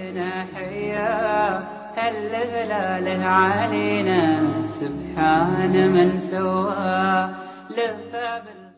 علينا حيا هل هلاله علينا سبحان من سوى لفى بالخير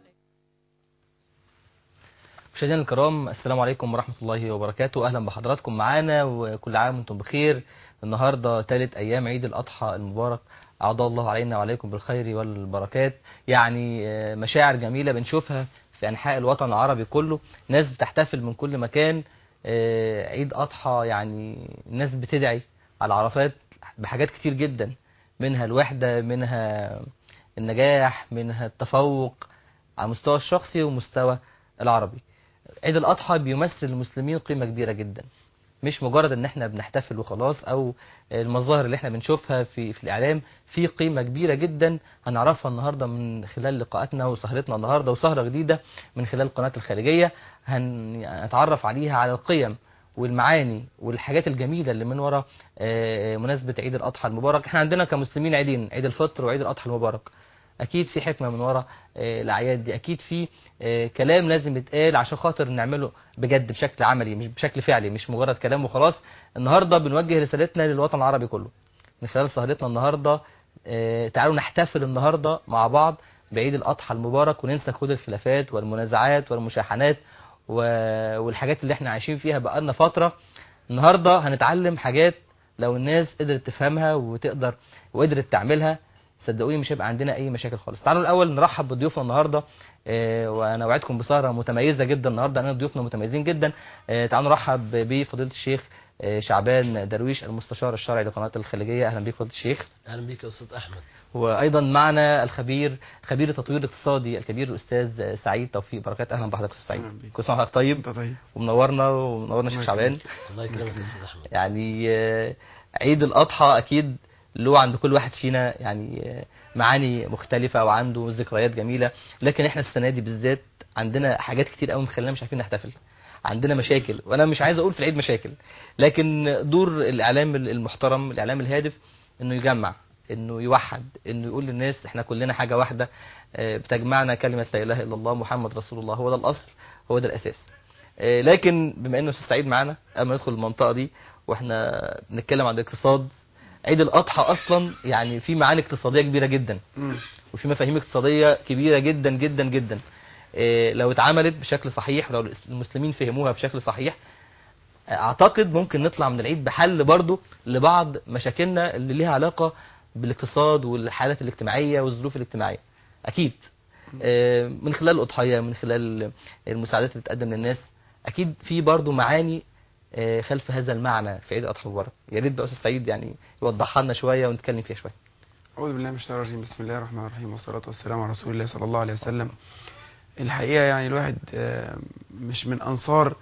مشاهدينا الكرام السلام عليكم ورحمة الله وبركاته أهلا بحضراتكم معانا وكل عام وانتم بخير النهاردة ثالث أيام عيد الأضحى المبارك أعاد الله علينا وعليكم بالخير والبركات يعني آه، مشاعر جميلة بنشوفها في أنحاء الوطن العربي كله ناس بتحتفل من كل مكان آه، عيد أضحى يعني الناس بتدعي على عرفات بحاجات كتير جدا منها الوحدة منها النجاح منها التفوق على المستوى الشخصي ومستوى العربي عيد الأضحى بيمثل للمسلمين قيمة كبيرة جدا مش مجرد ان احنا بنحتفل وخلاص او المظاهر اللي احنا بنشوفها في في الاعلام في قيمة كبيرة جدا هنعرفها النهاردة من خلال لقاءاتنا وسهرتنا النهاردة وسهرة جديدة من خلال القناة الخارجية هنتعرف عليها على القيم والمعاني والحاجات الجميلة اللي من وراء آه، مناسبة عيد الأضحى المبارك احنا عندنا كمسلمين عيدين عيد الفطر وعيد الأضحى المبارك اكيد في حكمه من ورا آه، الاعياد دي اكيد في آه، كلام لازم يتقال عشان خاطر نعمله بجد بشكل عملي مش بشكل فعلي مش مجرد كلام وخلاص النهارده بنوجه رسالتنا للوطن العربي كله من خلال سهرتنا النهارده آه، تعالوا نحتفل النهارده مع بعض بعيد الاضحى المبارك وننسى كل الخلافات والمنازعات والمشاحنات و- والحاجات اللي احنا عايشين فيها بقالنا فتره النهارده هنتعلم حاجات لو الناس قدرت تفهمها وتقدر وقدرت تعملها صدقوني مش هيبقى عندنا اي مشاكل خالص تعالوا الاول نرحب بضيوفنا النهارده آه، وانا وعدكم بسهره متميزه جدا النهارده انا ضيوفنا متميزين جدا آه، تعالوا نرحب بفضيله الشيخ آه، شعبان درويش المستشار الشرعي لقناه الخليجيه اهلا بيك فضيله الشيخ اهلا بيك يا استاذ احمد وايضا معنا الخبير خبير التطوير الاقتصادي الكبير الاستاذ سعيد توفيق بركات اهلا بحضرتك استاذ أهلا سعيد بيك. كل سنه وحضرتك طيب انت طيب ومنورنا ومنورنا شيخ الله شعبان يكرمك. الله يكرمك يا استاذ احمد يعني آه، عيد الأضحى أكيد له عند كل واحد فينا يعني آه، معاني مختلفة وعنده ذكريات جميلة لكن احنا السنة دي بالذات عندنا حاجات كتير قوي مخلينا مش عارفين نحتفل عندنا مشاكل وانا مش عايز اقول في العيد مشاكل لكن دور الاعلام المحترم الاعلام الهادف انه يجمع انه يوحد انه يقول للناس احنا كلنا حاجة واحدة آه، بتجمعنا كلمة لا اله الا الله محمد رسول الله هو ده الاصل هو ده الاساس آه، لكن بما انه استاذ سعيد معانا قبل ما ندخل المنطقه دي واحنا بنتكلم عن الاقتصاد عيد الاضحى اصلا يعني في معاني اقتصاديه كبيره جدا مم. وفي مفاهيم اقتصاديه كبيره جدا جدا جدا آه، لو اتعملت بشكل صحيح ولو المسلمين فهموها بشكل صحيح آه، اعتقد ممكن نطلع من العيد بحل برضو لبعض مشاكلنا اللي ليها علاقه بالاقتصاد والحالات الاجتماعيه والظروف الاجتماعيه اكيد آه، من خلال الاضحيه من خلال المساعدات اللي بتقدم للناس اكيد في برضو معاني آه، خلف هذا المعنى في عيد الاضحى المبارك يا ريت بقى استاذ سعيد يعني يوضحها لنا شويه ونتكلم فيها شويه أعوذ بالله من الشيطان الرجيم بسم الله الرحمن الرحيم والصلاة والسلام على رسول الله صلى الله عليه وسلم الحقيقة يعني الواحد آه، مش من أنصار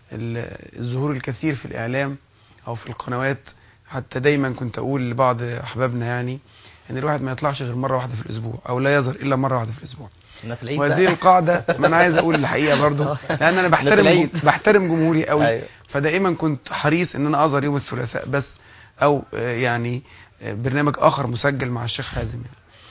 ال- الظهور الكثير في الإعلام أو في القنوات حتى دايما كنت أقول لبعض أحبابنا يعني إن الواحد ما يطلعش غير مرة واحدة في الأسبوع أو لا يظهر إلا مرة واحدة في الأسبوع إنها في العيد وهذه بقى. القاعدة ما أنا عايز أقول الحقيقة برضو لأن أنا بحترم العيد. بحترم جمهوري قوي أيوة. فدائما كنت حريص ان انا اظهر يوم الثلاثاء بس او آه، يعني آه، برنامج اخر مسجل مع الشيخ حازم يعني.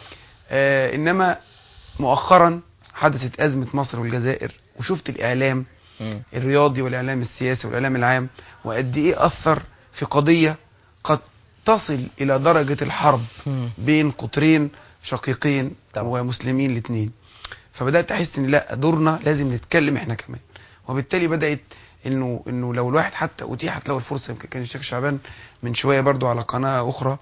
آه، انما مؤخرا حدثت ازمه مصر والجزائر وشفت الاعلام مم. الرياضي والاعلام السياسي والاعلام العام وقد ايه اثر في قضيه قد تصل الى درجه الحرب مم. بين قطرين شقيقين طبعا. ومسلمين الاثنين فبدات احس ان لا دورنا لازم نتكلم احنا كمان وبالتالي بدات انه انه لو الواحد حتى اتيحت له الفرصه يمكن كان الشيخ شعبان من شويه برضو على قناه اخرى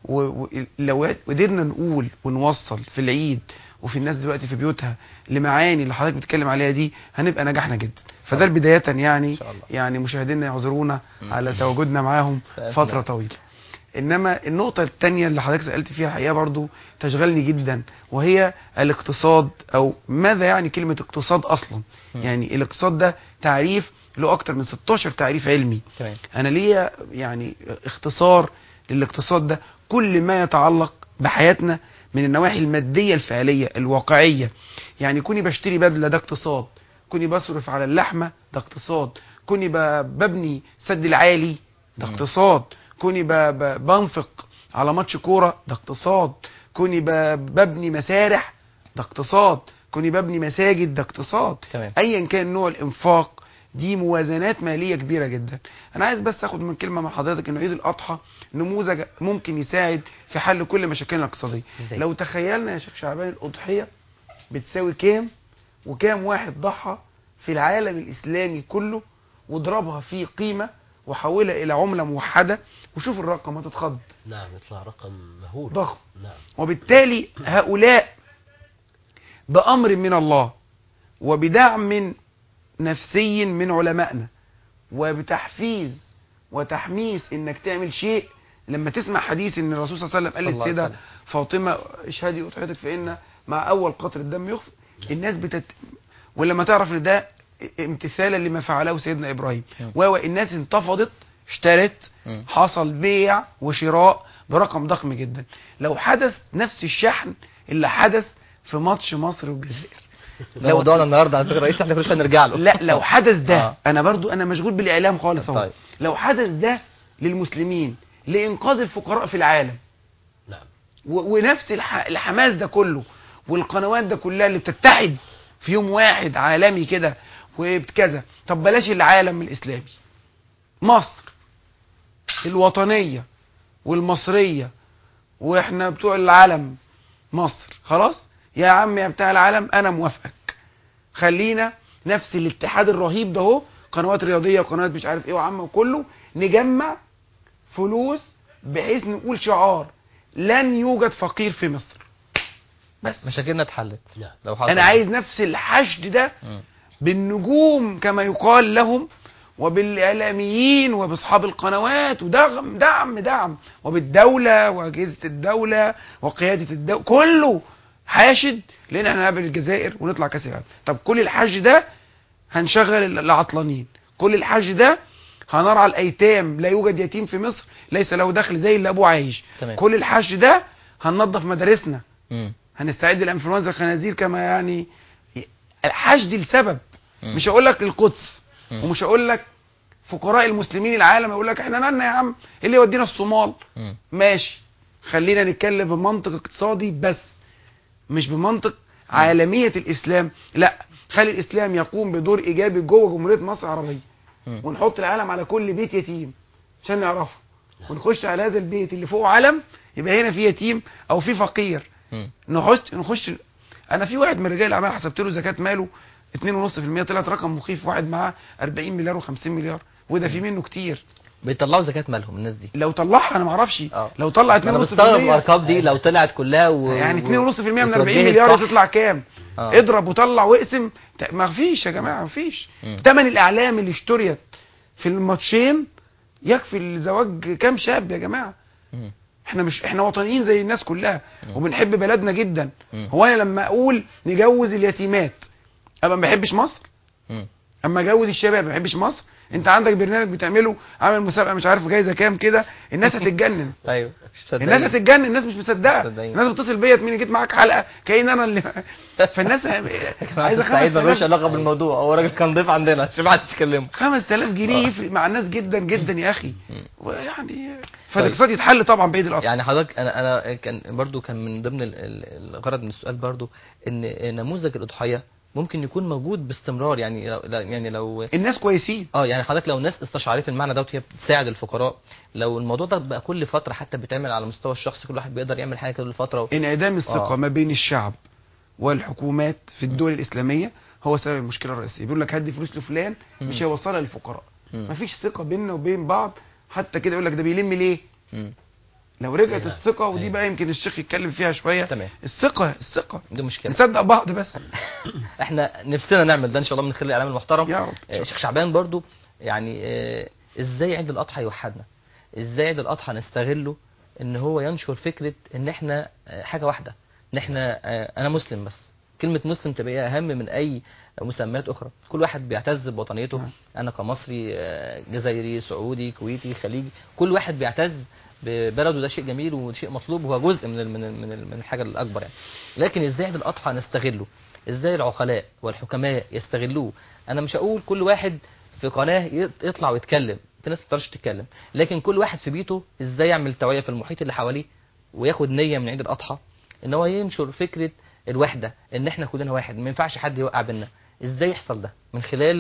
ولو قدرنا نقول ونوصل في العيد وفي الناس دلوقتي في بيوتها لمعاني اللي حضرتك بتتكلم عليها دي هنبقى نجحنا جدا فده بدايه يعني شاء الله. يعني مشاهدينا يعذرونا مم. على تواجدنا معاهم فأثناء. فتره طويله انما النقطه الثانيه اللي حضرتك سالت فيها الحقيقه برضو تشغلني جدا وهي الاقتصاد او ماذا يعني كلمه اقتصاد اصلا مم. يعني الاقتصاد ده تعريف له اكتر من 16 تعريف علمي تمام انا ليا يعني اختصار للاقتصاد ده كل ما يتعلق بحياتنا من النواحي الماديه الفعليه الواقعيه يعني كوني بشتري بدله ده اقتصاد كوني بصرف على اللحمه ده اقتصاد كوني ب- ببني سد العالي ده مم. اقتصاد كوني ب- ب- بنفق على ماتش كوره ده اقتصاد كوني ب- ببني مسارح ده اقتصاد كوني ببني مساجد ده اقتصاد تمام. ايا كان نوع الانفاق دي موازنات ماليه كبيره جدا انا عايز بس اخد من كلمه من حضرتك ان عيد الاضحى نموذج ممكن يساعد في حل كل مشاكلنا الاقتصاديه إزاي؟ لو تخيلنا يا شيخ شعبان الاضحيه بتساوي كام وكام واحد ضحى في العالم الاسلامي كله واضربها في قيمه وحولها الى عمله موحده وشوف الرقم هتتخض نعم يطلع رقم مهول ضخم نعم وبالتالي هؤلاء بأمر من الله وبدعم نفسي من علمائنا وبتحفيز وتحميس انك تعمل شيء لما تسمع حديث ان الرسول صلى الله عليه وسلم قال صلى الله عليه للسيده وسلم. فاطمه اشهدي اضحيتك فان مع اول قطر الدم يخفي الناس بتت ولما تعرف ان ده امتثالا لما فعله سيدنا ابراهيم مم. وهو الناس انتفضت اشترت مم. حصل بيع وشراء برقم ضخم جدا لو حدث نفس الشحن اللي حدث في ماتش مصر والجزائر ده موضوعنا النهارده على فكره رئيس احنا كل شويه نرجع له لا لو حدث ده آه. انا برضو انا مشغول بالاعلام خالص اهو طيب. لو حدث ده للمسلمين لانقاذ الفقراء في العالم نعم و- ونفس الح... الحماس ده كله والقنوات ده كلها اللي بتتحد في يوم واحد عالمي كده وبكذا طب بلاش العالم الاسلامي مصر الوطنيه والمصريه واحنا بتوع العالم مصر خلاص يا عم يا بتاع العالم انا موافقك خلينا نفس الاتحاد الرهيب ده اهو قنوات رياضيه وقنوات مش عارف ايه وعامه وكله نجمع فلوس بحيث نقول شعار لن يوجد فقير في مصر بس مشاكلنا اتحلت نعم. لو حصل انا عايز نفس الحشد ده مم. بالنجوم كما يقال لهم وبالاعلاميين وباصحاب القنوات ودعم دعم دعم وبالدوله واجهزه الدوله وقياده الدوله كله حاشد لان احنا هنقابل الجزائر ونطلع كاس العالم طب كل الحج ده هنشغل العطلانين كل الحج ده هنرعى الايتام لا يوجد يتيم في مصر ليس له دخل زي اللي ابوه عايش تمام. كل الحج ده هننظف مدارسنا مم. هنستعد لانفلونزا الخنازير كما يعني الحشد لسبب مم. مش هقول لك القدس مم. ومش هقول لك فقراء المسلمين العالم يقول لك احنا مالنا يا عم إيه اللي يودينا الصومال مم. ماشي خلينا نتكلم بمنطق اقتصادي بس مش بمنطق عالمية الإسلام لا خلي الإسلام يقوم بدور إيجابي جوه جمهورية مصر العربية مم. ونحط العلم على كل بيت يتيم عشان نعرفه ونخش على هذا البيت اللي فوق علم يبقى هنا في يتيم أو في فقير مم. نخش نخش انا في واحد من رجال الاعمال حسبت له زكاه ماله 2.5% طلعت رقم مخيف واحد معاه 40 مليار و50 مليار وده في منه كتير بيطلعوا زكاه مالهم الناس دي لو طلعها انا ما اعرفش اه. لو طلع 2.5% انا بستغرب الارقام دي لو طلعت كلها و... يعني 2.5% من 40 وتوجهت مليار صح. تطلع كام اه. اضرب وطلع واقسم ت- ما فيش يا جماعه ما فيش مم. ثمن الاعلام اللي اشتريت في الماتشين يكفي لزواج كام شاب يا جماعه مم. احنا مش احنا وطنيين زي الناس كلها مم. وبنحب بلدنا جدا مم. هو انا لما اقول نجوز اليتيمات ابقى ما بحبش مصر مم. اما اجوز الشباب ما بحبش مصر انت عندك برنامج بتعمله عامل مسابقه مش عارف جايزه كام كده الناس هتتجنن ايوه مش مصدقين. الناس هتتجنن الناس مش مصدقه مصدقين. الناس بتتصل بيا تمين جيت معاك حلقه كأن انا اللي فالناس عايزه سعيد ملوش 5000 علاقه بالموضوع هو راجل كان ضيف عندنا عشان ما حدش يكلمه 5000 جنيه آه. يفرق مع الناس جدا جدا يا اخي مم. ويعني فالاقتصاد يتحل طبعا بايد الاصل يعني حضرتك انا انا كان برضو كان من ضمن ال- ال- الغرض من السؤال برضو ان نموذج الاضحيه ممكن يكون موجود باستمرار يعني لو يعني لو الناس كويسين اه يعني حضرتك لو الناس استشعرت المعنى دوت وهي بتساعد الفقراء لو الموضوع ده بقى كل فتره حتى بيتعمل على المستوى الشخصي كل واحد بيقدر يعمل حاجه كل فتره و... انعدام الثقه آه. ما بين الشعب والحكومات في الدول الاسلاميه هو سبب المشكله الرئيسيه بيقول لك هدي فلوس لفلان مش مم. هيوصلها للفقراء مم. مفيش ثقه بيننا وبين بعض حتى كده يقول لك ده بيلم ليه مم. لو رجعت أيوة. الثقه ودي أيوة. بقى يمكن الشيخ يتكلم فيها شويه تمام. الثقه الثقه دي مشكله نصدق بعض بس احنا نفسنا نعمل ده ان شاء الله من خلال الاعلام المحترم يا رب. آه، شيخ شعبان برضو يعني آه، ازاي عيد الاضحى يوحدنا ازاي عيد الاضحى نستغله ان هو ينشر فكره ان احنا آه، حاجه واحده ان احنا آه، انا مسلم بس كلمه مسلم تبقى اهم من اي مسميات اخرى كل واحد بيعتز بوطنيته نعم. انا كمصري آه، جزائري سعودي كويتي خليجي كل واحد بيعتز ببلده ده شيء جميل وشيء مطلوب وهو جزء من ال- من ال- من ال- من الحاجه الاكبر يعني لكن ازاي عيد الاضحى نستغله ازاي العقلاء والحكماء يستغلوه انا مش هقول كل واحد في قناه يط- يطلع ويتكلم في ناس ما تقدرش تتكلم لكن كل واحد في بيته ازاي يعمل توعيه في المحيط اللي حواليه وياخد نيه من عيد الاضحى ان هو ينشر فكره الوحده ان احنا كلنا واحد ما ينفعش حد يوقع بينا ازاي يحصل ده من خلال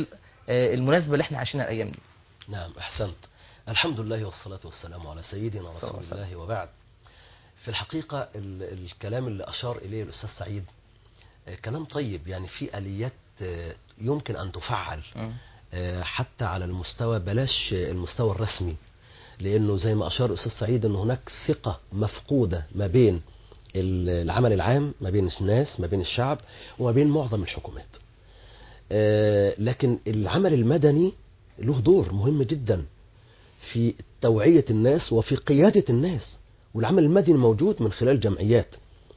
آه، المناسبة اللي احنا عايشينها الأيام دي نعم أحسنت الحمد لله والصلاة والسلام على سيدنا صلى رسول الله عليه الله وبعد في الحقيقة ال- الكلام اللي أشار إليه الأستاذ سعيد آه، كلام طيب يعني في آليات آه، يمكن أن تفعل مم. آه، حتى على المستوى بلاش آه، المستوى الرسمي لأنه زي ما أشار الأستاذ سعيد أن هناك ثقة مفقودة ما بين ال- العمل العام ما بين الناس ما بين الشعب وما بين معظم الحكومات آه، لكن العمل المدني له دور مهم جدا في توعية الناس وفي قيادة الناس والعمل المدني موجود من خلال جمعيات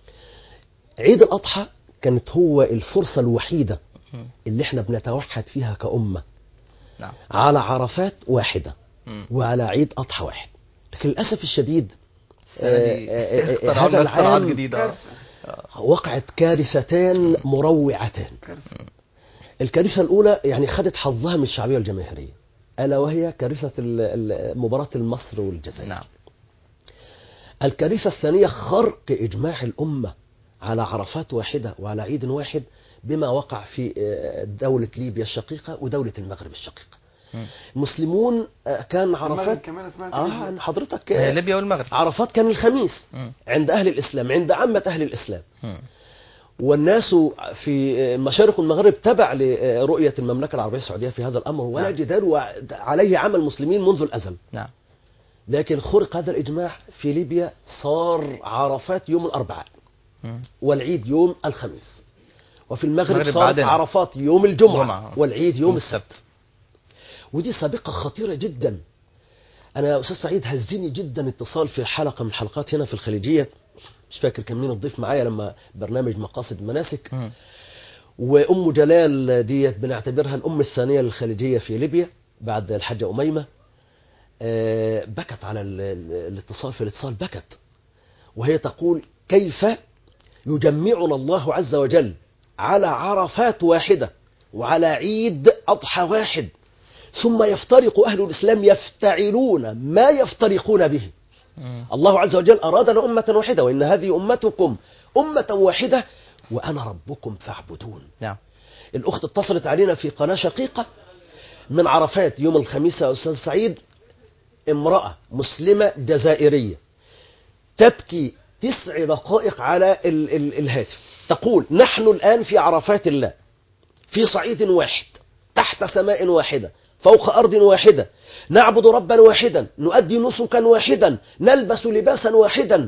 عيد الأضحى كانت هو الفرصة الوحيدة مم. اللي احنا بنتوحد فيها كأمة نعم على عرفات واحدة مم. وعلى عيد أضحى واحد لكن للأسف الشديد السنة دي آه، آه، آه، اخترعوا هذا لنا اختراعات العام جديدة وقعت كارثتان مروعتان كارثة. الكارثة الأولى يعني خدت حظها من الشعبية والجماهيرية ألا وهي كارثة ال- ال- مباراة مصر والجزائر نعم الكارثة الثانية خرق إجماع الأمة على عرفات واحدة وعلى عيد واحد بما وقع في آه، دولة ليبيا الشقيقة ودولة المغرب الشقيقة مم. المسلمون آه، كان المغرب عرفات كمان سمعت اه منها. عن حضرتك هي آه، ليبيا والمغرب عرفات كان الخميس مم. عند أهل الإسلام عند عامة أهل الإسلام مم. والناس في مشارق المغرب تبع لرؤية المملكة العربية السعودية في هذا الأمر ولا نعم. جدال وعليه عمل المسلمين منذ الأزل نعم لكن خرق هذا الإجماع في ليبيا صار عرفات يوم الأربعاء مم. والعيد يوم الخميس وفي المغرب المغرب صارت بعدنا. عرفات يوم الجمعة جمعة. والعيد يوم يوم السبت السبت ودي سابقة خطيرة جدا أنا يا أستاذ سعيد هزني جدا اتصال في حلقة من الحلقات هنا في الخليجية مش فاكر كان مين الضيف معايا لما برنامج مقاصد المناسك مم. وام جلال ديت بنعتبرها الام الثانيه للخليجيه في ليبيا بعد الحاجه اميمه آه، بكت على ال- ال- الاتصال في الاتصال بكت وهي تقول كيف يجمعنا الله عز وجل على عرفات واحده وعلى عيد اضحى واحد ثم يفترق اهل الاسلام يفتعلون ما يفترقون به مم. الله عز وجل أرادنا أمة واحدة وإن هذه أمتكم أمة واحدة وأنا ربكم فاعبدون نعم الأخت اتصلت علينا في قناة شقيقة من عرفات يوم الخميس يا أستاذ سعيد امرأة مسلمة جزائرية تبكي تسع دقائق على ال ال الهاتف تقول نحن الآن في عرفات الله في صعيد واحد تحت سماء واحدة فوق أرض واحدة نعبد ربا واحدا نؤدي نسكا واحدا نلبس لباسا واحدا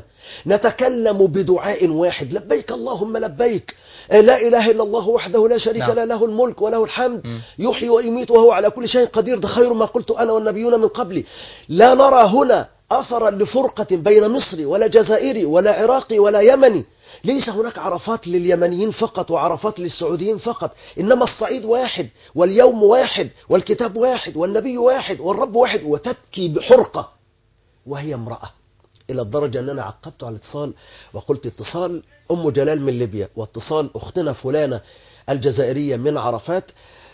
نتكلم بدعاء واحد لبيك اللهم لبيك لا إله إلا الله وحده لا شريك نعم. له له الملك وله الحمد مم. يحيي ويميت وهو على كل شيء قدير ده خير ما قلت أنا والنبيون من قبلي لا نرى هنا أثرا لفرقة بين مصري ولا جزائري ولا عراقي ولا يمني ليس هناك عرفات لليمنيين فقط وعرفات للسعوديين فقط إنما الصعيد واحد واليوم واحد والكتاب واحد والنبي واحد والرب واحد وتبكي بحرقة وهي امرأة إلى الدرجة أن أنا عقبت على الاتصال وقلت اتصال أم جلال من ليبيا واتصال أختنا فلانة الجزائرية من عرفات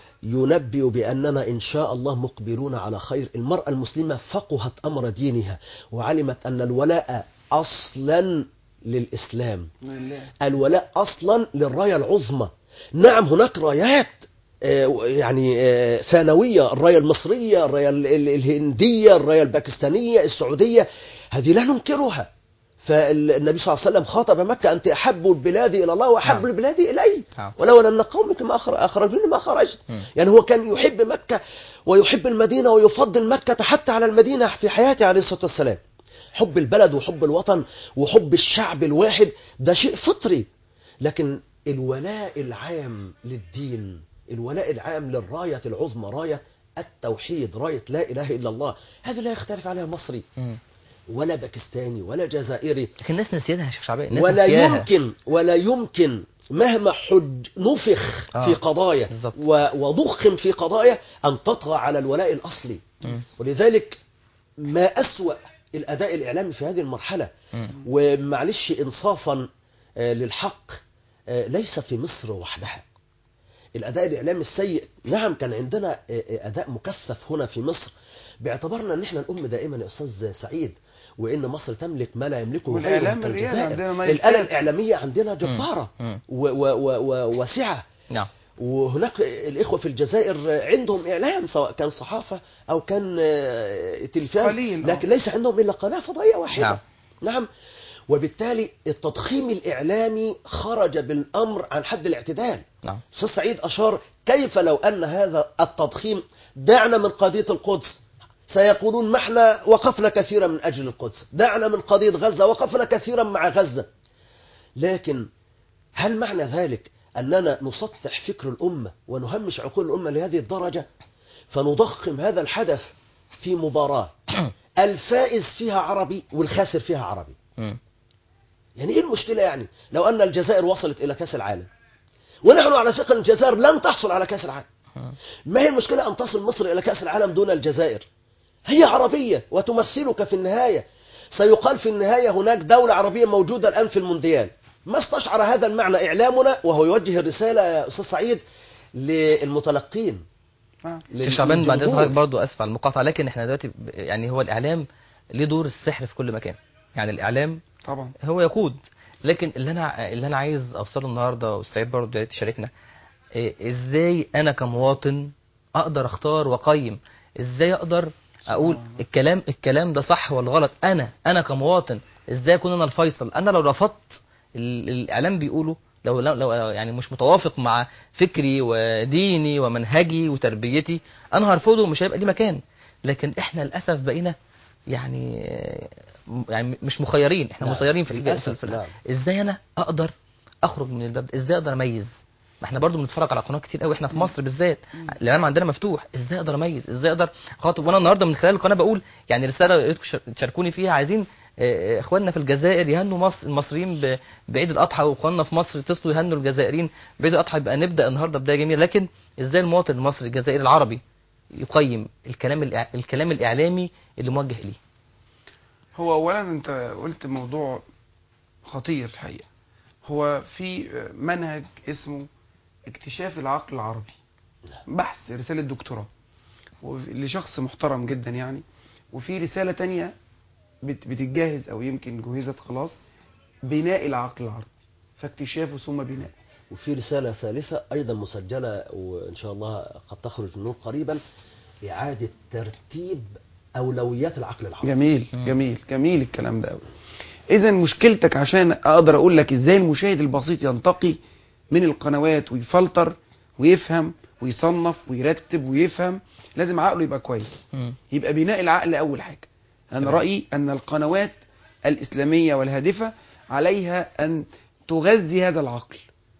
ينبئ بأننا إن شاء الله مقبلون على خير المرأة المسلمة فقهت أمر دينها وعلمت أن الولاء أصلا للإسلام لله. الولاء أصلا للراية العظمى نعم هناك رايات آه، يعني آه، ثانوية الراية المصرية الراية ال- ال- الهندية الراية الباكستانية السعودية هذه لا ننكرها فالنبي صلى الله عليه وسلم خاطب مكة أنت أحب البلاد إلى الله وأحب نعم. البلاد إلي نعم. ولو أن قومك ما أخر- أخرجوني ما خرجت مم. يعني هو كان يحب مكة ويحب المدينة ويفضل مكة حتى على المدينة في حياته عليه الصلاة والسلام حب البلد وحب الوطن وحب الشعب الواحد ده شيء فطري لكن الولاء العام للدين الولاء العام للراية العظمى راية التوحيد راية لا إله إلا الله هذه لا يختلف عليها مصري مم. ولا باكستاني ولا جزائري لكن الناس نسيتها يا شيخ شعبان الناس ولا نسياها. يمكن ولا يمكن مهما حج نفخ آه، في قضايا بالظبط. و- وضخم في قضايا أن تطغى على الولاء الأصلي مم. ولذلك ما أسوأ الأداء الإعلامي في هذه المرحلة مم. ومعلش إنصافا آه، للحق آه، ليس في مصر وحدها الأداء الإعلامي السيء نعم كان عندنا آه، آه، أداء مكثف هنا في مصر باعتبارنا أن احنا الأم دائما يا أستاذ سعيد وإن مصر تملك ما لا يملكه والإعلام غيره الرياضي عندنا كالجزائر ما الآلة يكفي. الإعلامية عندنا جبارة مم. و- و- و- و- واسعة نعم وهناك الإخوة في الجزائر عندهم إعلام سواء كان صحافة أو كان آه، تلفاز قليل، آه. لكن ليس عندهم إلا قناة فضائية واحدة نعم. نعم وبالتالي التضخيم الإعلامي خرج بالأمر عن حد الاعتدال نعم أستاذ سعيد أشار كيف لو أن هذا التضخيم دعنا من قضية القدس سيقولون ما احنا وقفنا كثيرا من أجل القدس دعنا من قضية غزة وقفنا كثيرا مع غزة لكن هل معنى ذلك أننا نسطح فكر الأمة ونهمش عقول الأمة لهذه الدرجة فنضخم هذا الحدث في مباراة الفائز فيها عربي والخاسر فيها عربي مم. يعني ايه المشكلة يعني لو أن الجزائر وصلت إلى كأس العالم ونحن على ثقة أن الجزائر لن تحصل على كأس العالم ما هي المشكلة أن تصل مصر إلى كأس العالم دون الجزائر هي عربية وتمثلك في النهاية سيقال في النهاية هناك دولة عربية موجودة الآن في المونديال ما استشعر هذا المعنى إعلامنا وهو يوجه الرسالة يا أستاذ سعيد للمتلقين آه. شيخ شعبان بعد للجمهور. اذنك برضه اسف على المقاطعه لكن احنا دلوقتي ب- يعني هو الاعلام ليه دور السحر في كل مكان يعني الاعلام طبعا هو يقود لكن اللي انا اللي انا عايز اوصله النهارده والسعيد برضه يا ريت تشاركنا إيه ازاي انا كمواطن اقدر اختار واقيم ازاي اقدر اقول الكلام الكلام ده صح ولا غلط انا انا كمواطن ازاي اكون انا الفيصل انا لو رفضت ال- الاعلام بيقوله لو لو لو يعني مش متوافق مع فكري وديني ومنهجي وتربيتي انا هرفضه ومش هيبقى ليه مكان لكن احنا للاسف بقينا يعني يعني مش مخيرين احنا نعم، مسيرين في الحاجة للأسف، في نعم. ازاي انا اقدر اخرج من الباب ده؟ ازاي اقدر اميز ما احنا برضو بنتفرج على قنوات كتير قوي احنا في مصر بالذات الاعلام عندنا مفتوح ازاي اقدر اميز ازاي اقدر خاطب وانا النهارده من خلال القناه بقول يعني رساله يا ريتكم شار- تشاركوني فيها عايزين آه، آه، اخواننا في الجزائر يهنوا مصر المصريين ب- بعيد الاضحى واخواننا في مصر يتصلوا يهنوا الجزائريين بعيد الاضحى يبقى نبدا النهارده بدايه جميله لكن ازاي المواطن المصري الجزائري العربي يقيم الكلام الإع- الكلام الاعلامي اللي موجه ليه هو اولا انت قلت موضوع خطير الحقيقه هو في منهج اسمه اكتشاف العقل العربي بحث رساله دكتوراه وف- لشخص محترم جدا يعني وفي رساله تانية بت- بتتجهز او يمكن جهزت خلاص بناء العقل العربي فاكتشافه ثم بناء وفي رسالة ثالثة أيضا مسجلة وإن شاء الله قد تخرج النور قريبا إعادة ترتيب أولويات العقل العربي جميل جميل جميل الكلام ده قوي اذا مشكلتك عشان اقدر اقول لك ازاي المشاهد البسيط ينتقي من القنوات ويفلتر ويفهم ويصنف ويرتب ويفهم لازم عقله يبقى كويس مم. يبقى بناء العقل اول حاجه انا تمام. رايي ان القنوات الاسلاميه والهادفه عليها ان تغذي هذا العقل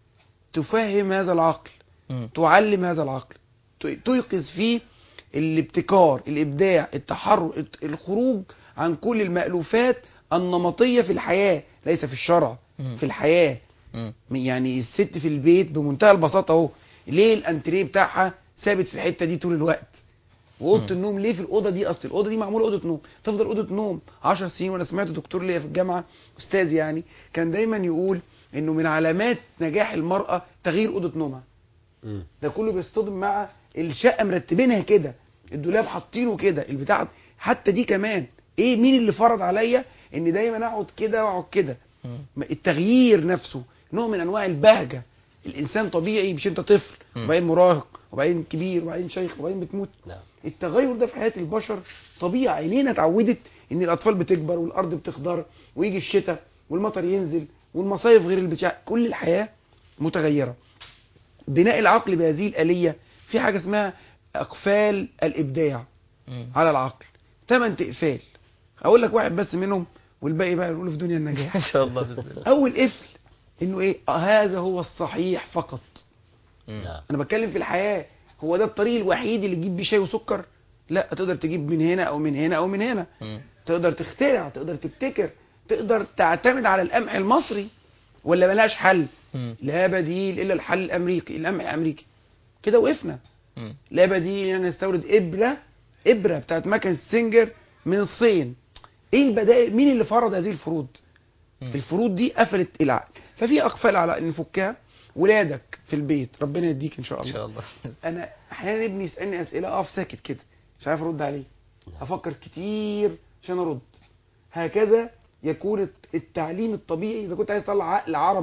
تفهم هذا العقل مم. تعلم هذا العقل ت- تيقظ فيه الابتكار الابداع التحرك الت- الخروج عن كل المألوفات النمطية في الحياة ليس في الشرع مم. في الحياة مم. يعني الست في البيت بمنتهى البساطة اهو ليه الانتريه بتاعها ثابت في الحتة دي طول الوقت واوضه مم. النوم ليه في الاوضه دي اصل الاوضه دي معموله اوضه نوم تفضل اوضه نوم 10 سنين وانا سمعت دكتور ليا في الجامعه استاذ يعني كان دايما يقول انه من علامات نجاح المراه تغيير اوضه نومها مم. ده كله بيصطدم مع الشقه مرتبينها كده الدولاب حاطينه كده البتاع حتى دي كمان ايه مين اللي فرض عليا ان دايما اقعد كده واقعد كده مم. التغيير نفسه نوع من انواع البهجه الانسان طبيعي مش انت طفل مم. وبعدين مراهق وبعدين كبير وبعدين شيخ وبعدين بتموت نعم التغير ده في حياه البشر طبيعي عينينا اتعودت ان الاطفال بتكبر والارض بتخضر ويجي الشتاء والمطر ينزل والمصايف غير البتاع كل الحياه متغيره بناء العقل بهذه الاليه في حاجه اسمها اقفال الابداع مم. على العقل ثمان تقفال اقول لك واحد بس منهم والباقي بقى نقوله في دنيا النجاح ان شاء الله باذن الله اول قفل انه ايه آه هذا هو الصحيح فقط مم. نعم انا بتكلم في الحياه هو ده الطريق الوحيد اللي تجيب بيه شاي وسكر لا تقدر تجيب من هنا او من هنا او من هنا مم. تقدر تخترع تقدر تبتكر تقدر تعتمد على القمح المصري ولا ملهاش حل مم. لا بديل الا الحل الامريكي القمح الامريكي كده وقفنا مم. لا بديل ان نستورد ابره ابره بتاعت مكنه سنجر من الصين ايه البدائل مين اللي فرض هذه الفروض مم. الفروض دي قفلت العقل ففي اقفال على ان نفكها ولادك في البيت ربنا يديك ان شاء ان الله شاء الله انا احيانا ابني يسالني اسئله اقف ساكت كده مش عارف ارد عليه افكر كتير عشان ارد هكذا يكون الت- التعليم الطبيعي اذا كنت عايز تطلع عقل عربي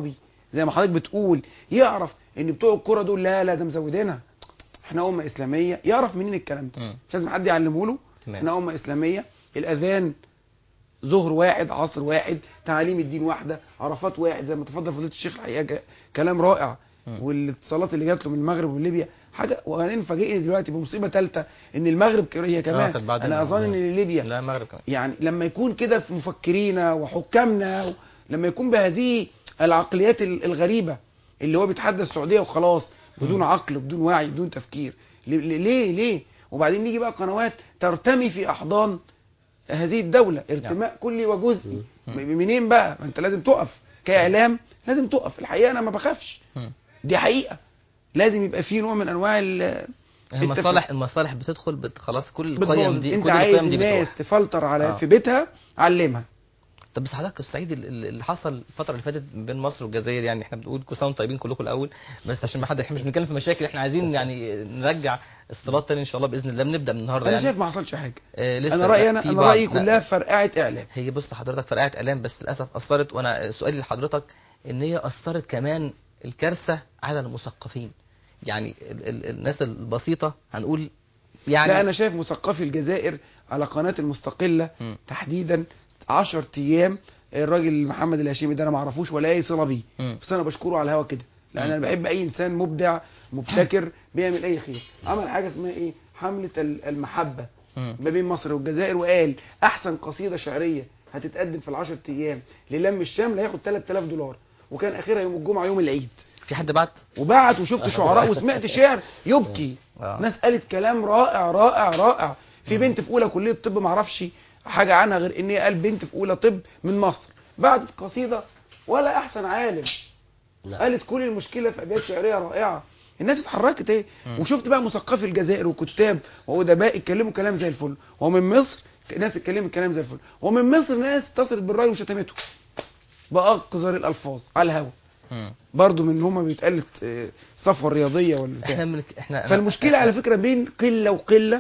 زي ما حضرتك بتقول يعرف ان بتوع الكوره دول لا لا ده مزودينها احنا امه اسلاميه يعرف منين الكلام ده مم. مش لازم حد يعلمه له تمام. احنا امه اسلاميه الاذان ظهر واحد عصر واحد تعاليم الدين واحده عرفات واحد زي ما تفضل فضيله الشيخ الحقيقه جا- كلام رائع مم. والاتصالات اللي جات له من المغرب وليبيا حاجه وبعدين فاجئني دلوقتي بمصيبه ثالثه ان المغرب ك- هي كمان كانت بعد انا ال- اظن ان ليبيا لا المغرب كمان يعني لما يكون كده في مفكرينا وحكامنا لما يكون بهذه العقليات ال- الغريبه اللي هو بيتحدى السعوديه وخلاص بدون عقل بدون وعي بدون تفكير ليه- ليه ليه وبعدين نيجي بقى قنوات ترتمي في احضان هذه الدوله ارتماء كلي وجزئي م- منين بقى ما انت لازم تقف كاعلام لازم تقف الحقيقه انا ما بخافش مم. دي حقيقه لازم يبقى في نوع من انواع ال- هي المصالح المصالح بتدخل بت خلاص كل القيم بتبوظ دي انت كل عايز القيم دي الناس بتروح تفلتر على آه. في بيتها علمها طب بس حضرتك الصعيد ال- ال- اللي حصل الفتره اللي فاتت بين مصر والجزائر يعني احنا بنقول كل سنه وانتم طيبين كلكم الاول بس عشان ما حد احنا مش بنتكلم في مشاكل احنا عايزين يعني نرجع الصلاه تاني ان شاء الله باذن الله بنبدا من النهارده انا يعني شايف ما حصلش حاجه آه لسه انا رايي لا، انا في انا بعض- رايي لا، كلها فرقعه اعلام هي بص لحضرتك فرقعت اعلام بس للاسف اثرت وانا سؤالي لحضرتك ان هي اثرت كمان الكارثه على المثقفين يعني ال ال الناس البسيطه هنقول يعني لا انا شايف مثقفي الجزائر على قناه المستقله مم. تحديدا 10 ايام الراجل محمد الهاشمي ده انا ما اعرفوش ولا اي صله بيه مم. بس انا بشكره على الهوا كده لان مم. انا بحب اي انسان مبدع مبتكر بيعمل اي خير عمل حاجه اسمها ايه حمله ال- المحبه مم. ما بين مصر والجزائر وقال احسن قصيده شعريه هتتقدم في العشر ايام للم الشمل هياخد 3000 دولار وكان اخرها يوم الجمعه يوم العيد في حد بعت وبعت وشفت شعراء وسمعت شعر يبكي آه. ناس قالت كلام رائع رائع رائع في بنت في اولى كليه طب ما اعرفش حاجه عنها غير ان هي قال بنت في اولى طب من مصر بعتت قصيده ولا احسن عالم نعم. قالت كل المشكله في ابيات شعريه رائعه الناس اتحركت ايه وشفت بقى مثقفي الجزائر وكتاب وادباء اتكلموا كلام زي الفل ومن مصر ناس اتكلمت كلام زي الفل ومن مصر ناس اتصلت بالراي وشتمته باقذر الالفاظ على الهوا مم. برضو من هما بيتقالت آه، صفوه الرياضيه ولا بتاع احنا من احنا أنا- فالمشكله على فكره بين قله وقله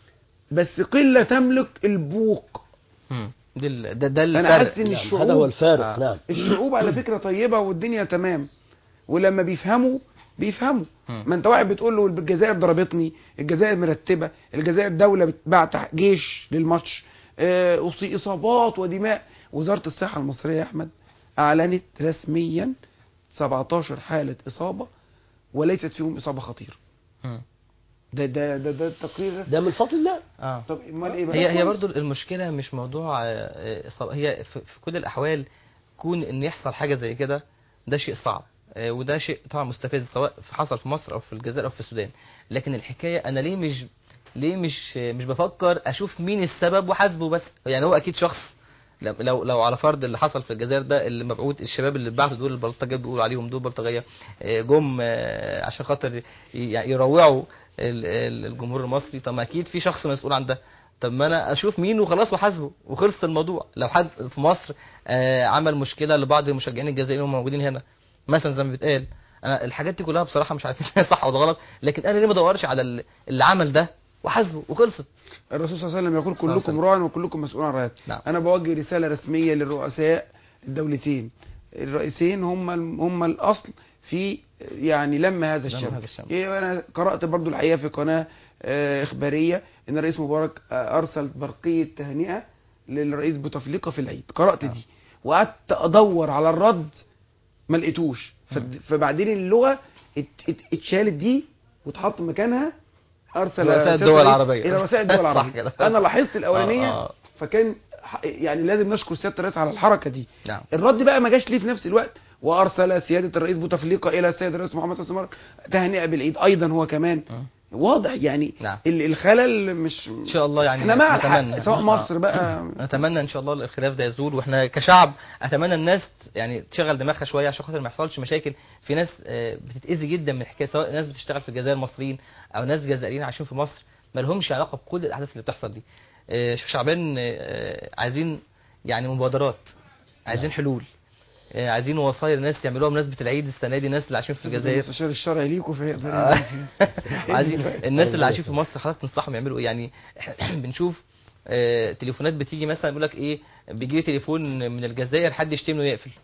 بس قله تملك البوق مم. ده ال- ده ده انا الفرق حاسس ان نعم، الشعوب هذا هو الفارق آه. نعم الشعوب على فكره طيبه والدنيا تمام ولما بيفهموا بيفهموا مم. ما انت واحد بتقول له الجزائر ضربتني الجزائر مرتبه الجزائر دوله بتبعت جيش للماتش آه، أصي- اصابات ودماء وزاره الصحه المصريه يا احمد اعلنت رسميا 17 حاله اصابه وليست فيهم اصابه خطيره مم. ده ده ده ده تقرير رسمي ده من فضل الله اه طب امال ايه بقى هي هي كويس. برضو المشكله مش موضوع آه، آه، إصابة. هي في في كل الاحوال كون ان يحصل حاجه زي كده ده شيء صعب آه، وده شيء طبعا مستفز سواء في- حصل في مصر او في الجزائر او في السودان لكن الحكايه انا ليه مش ليه مش آه، مش بفكر اشوف مين السبب وحاسبه بس يعني هو اكيد شخص لو- لو لو على فرض اللي حصل في الجزائر ده اللي مبعوث الشباب اللي بعتوا دول البلطجيه بيقولوا عليهم دول بلطجيه آه، جم آه، عشان خاطر ي- يعني يروعوا ال- ال- الجمهور المصري طب ما اكيد في شخص مسؤول عن ده طب ما انا اشوف مين وخلاص وحاسبه وخلصت الموضوع لو حد في مصر آه، عمل مشكله لبعض المشجعين الجزائريين وهم موجودين هنا مثلا زي ما بيتقال انا الحاجات دي كلها بصراحه مش عارفين هي صح ولا غلط لكن انا ليه ما ادورش على ال- اللي عمل ده وحاسبه وخلصت الرسول صلى الله عليه وسلم يقول صلى الله عليه كلكم وسلم. راع وكلكم مسؤول عن رعايته نعم. انا بوجه رساله رسميه للرؤساء الدولتين الرئيسين هم ال- هم الاصل في يعني لم هذا لم الشمل هذا الشمل. إيه انا قرات برضو الحقيقه في قناه آه، اخباريه ان الرئيس مبارك آه، ارسل برقيه تهنئه للرئيس بوتفليقه في العيد قرات دي وقعدت ادور على الرد ما لقيتوش فد- فبعدين اللغه ات- ات- اتشالت دي واتحط مكانها ارسل رؤساء سيادة الدول الرئيس العربية. الى رؤساء الدول صح العربيه كده. انا لاحظت الاولانيه آه، آه. فكان ح- يعني لازم نشكر سياده الرئيس على الحركه دي نعم الرد بقى ما جاش ليه في نفس الوقت وارسل سياده الرئيس بوتفليقه الى السيد الرئيس محمد حسني مبارك تهنئه بالعيد ايضا هو كمان مم. واضح يعني نعم. ال- الخلل مش ان شاء الله يعني احنا مع نتمنى. الحق سواء آه. مصر بقى اتمنى ان شاء الله الخلاف ده يزول واحنا كشعب اتمنى الناس يعني تشغل دماغها شويه عشان خاطر ما يحصلش مشاكل في ناس آه، بتتاذي جدا من الحكايه سواء ناس بتشتغل في الجزائر مصريين او ناس جزائريين عايشين في مصر ما لهمش علاقه بكل الاحداث اللي بتحصل دي آه، شوف شعبان آه، عايزين يعني مبادرات عايزين حلول آه، عايزين وصايا ناس يعملوها بمناسبه العيد السنه دي الناس اللي عايشين في الجزائر المستشار الشرعي ليكوا في آه. عايزين الناس اللي عايشين في مصر حضرتك تنصحهم يعملوا ايه يعني إحنا بنشوف آه، تليفونات بتيجي مثلا يقول لك ايه بيجي لي تليفون من الجزائر حد يشتمني ويقفل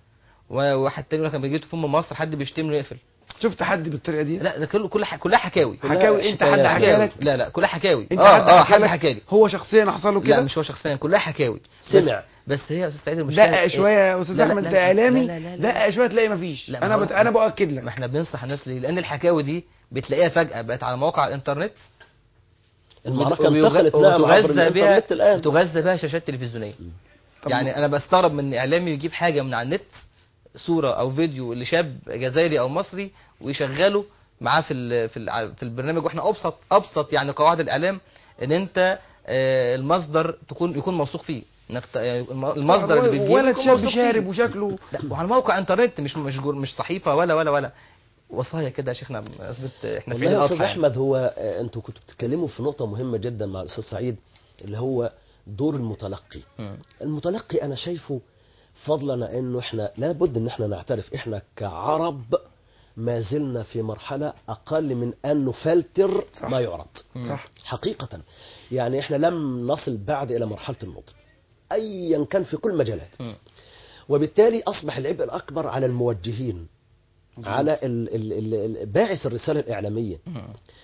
وواحد تاني يقول لك لما بيجي تليفون من مصر حد بيشتمني ويقفل شفت حد بالطريقه دي لا ده كله كل ح- كلها حكاوي حكاوي انت حد حكايات. حكى حكاوي لك لا لا كلها حكاوي انت اه اه حد حد لك؟ حكى لي هو شخصيا حصل له لا كده مش هو شخصيا كلها حكاوي سمع. بس, بس هي يا استاذ سعيد المشكله دقق إيه؟ شويه يا استاذ لا لا احمد لا انت لا اعلامي لا لا لا. دقق شويه تلاقي مفيش لا، ما انا هو- بت... انا باكد ما لك احنا بننصح الناس ليه لان الحكاوي دي بتلاقيها فجاه بقت على مواقع الانترنت المعركة وبيغ- انتقلت نعم عبر وتغذى بها الانترنت الآن تغذى بها شاشات تلفزيونيه طب يعني انا بستغرب من اعلامي يجيب حاجه من على النت صوره او فيديو لشاب جزائري او مصري ويشغله معاه في ال في ال في البرنامج واحنا ابسط ابسط يعني قواعد الاعلام ان انت آه، المصدر تكون يكون موثوق فيه انك ت- يعني الم- المصدر اللي بتجيبه ولد يكون شاب موثوق فيه. شارب وشكله لا وعلى موقع انترنت مش مش جور- مش صحيفه ولا ولا ولا وصايا كده يا شيخنا اثبت احنا في والله عيد يا استاذ الاضحى يعني. احمد هو آه، انتوا كنتوا بتتكلموا في نقطه مهمه جدا مع الاستاذ سعيد اللي هو دور المتلقي مم. المتلقي انا شايفه فضلا انه احنا لابد ان احنا نعترف احنا كعرب ما زلنا في مرحله اقل من ان نفلتر صح. ما يعرض صح حقيقه يعني احنا لم نصل بعد الى مرحله النضج ايا كان في كل مجالات مم. وبالتالي اصبح العبء الاكبر على الموجهين على ال- ال- ال- ال- باعث الرساله الاعلاميه مم.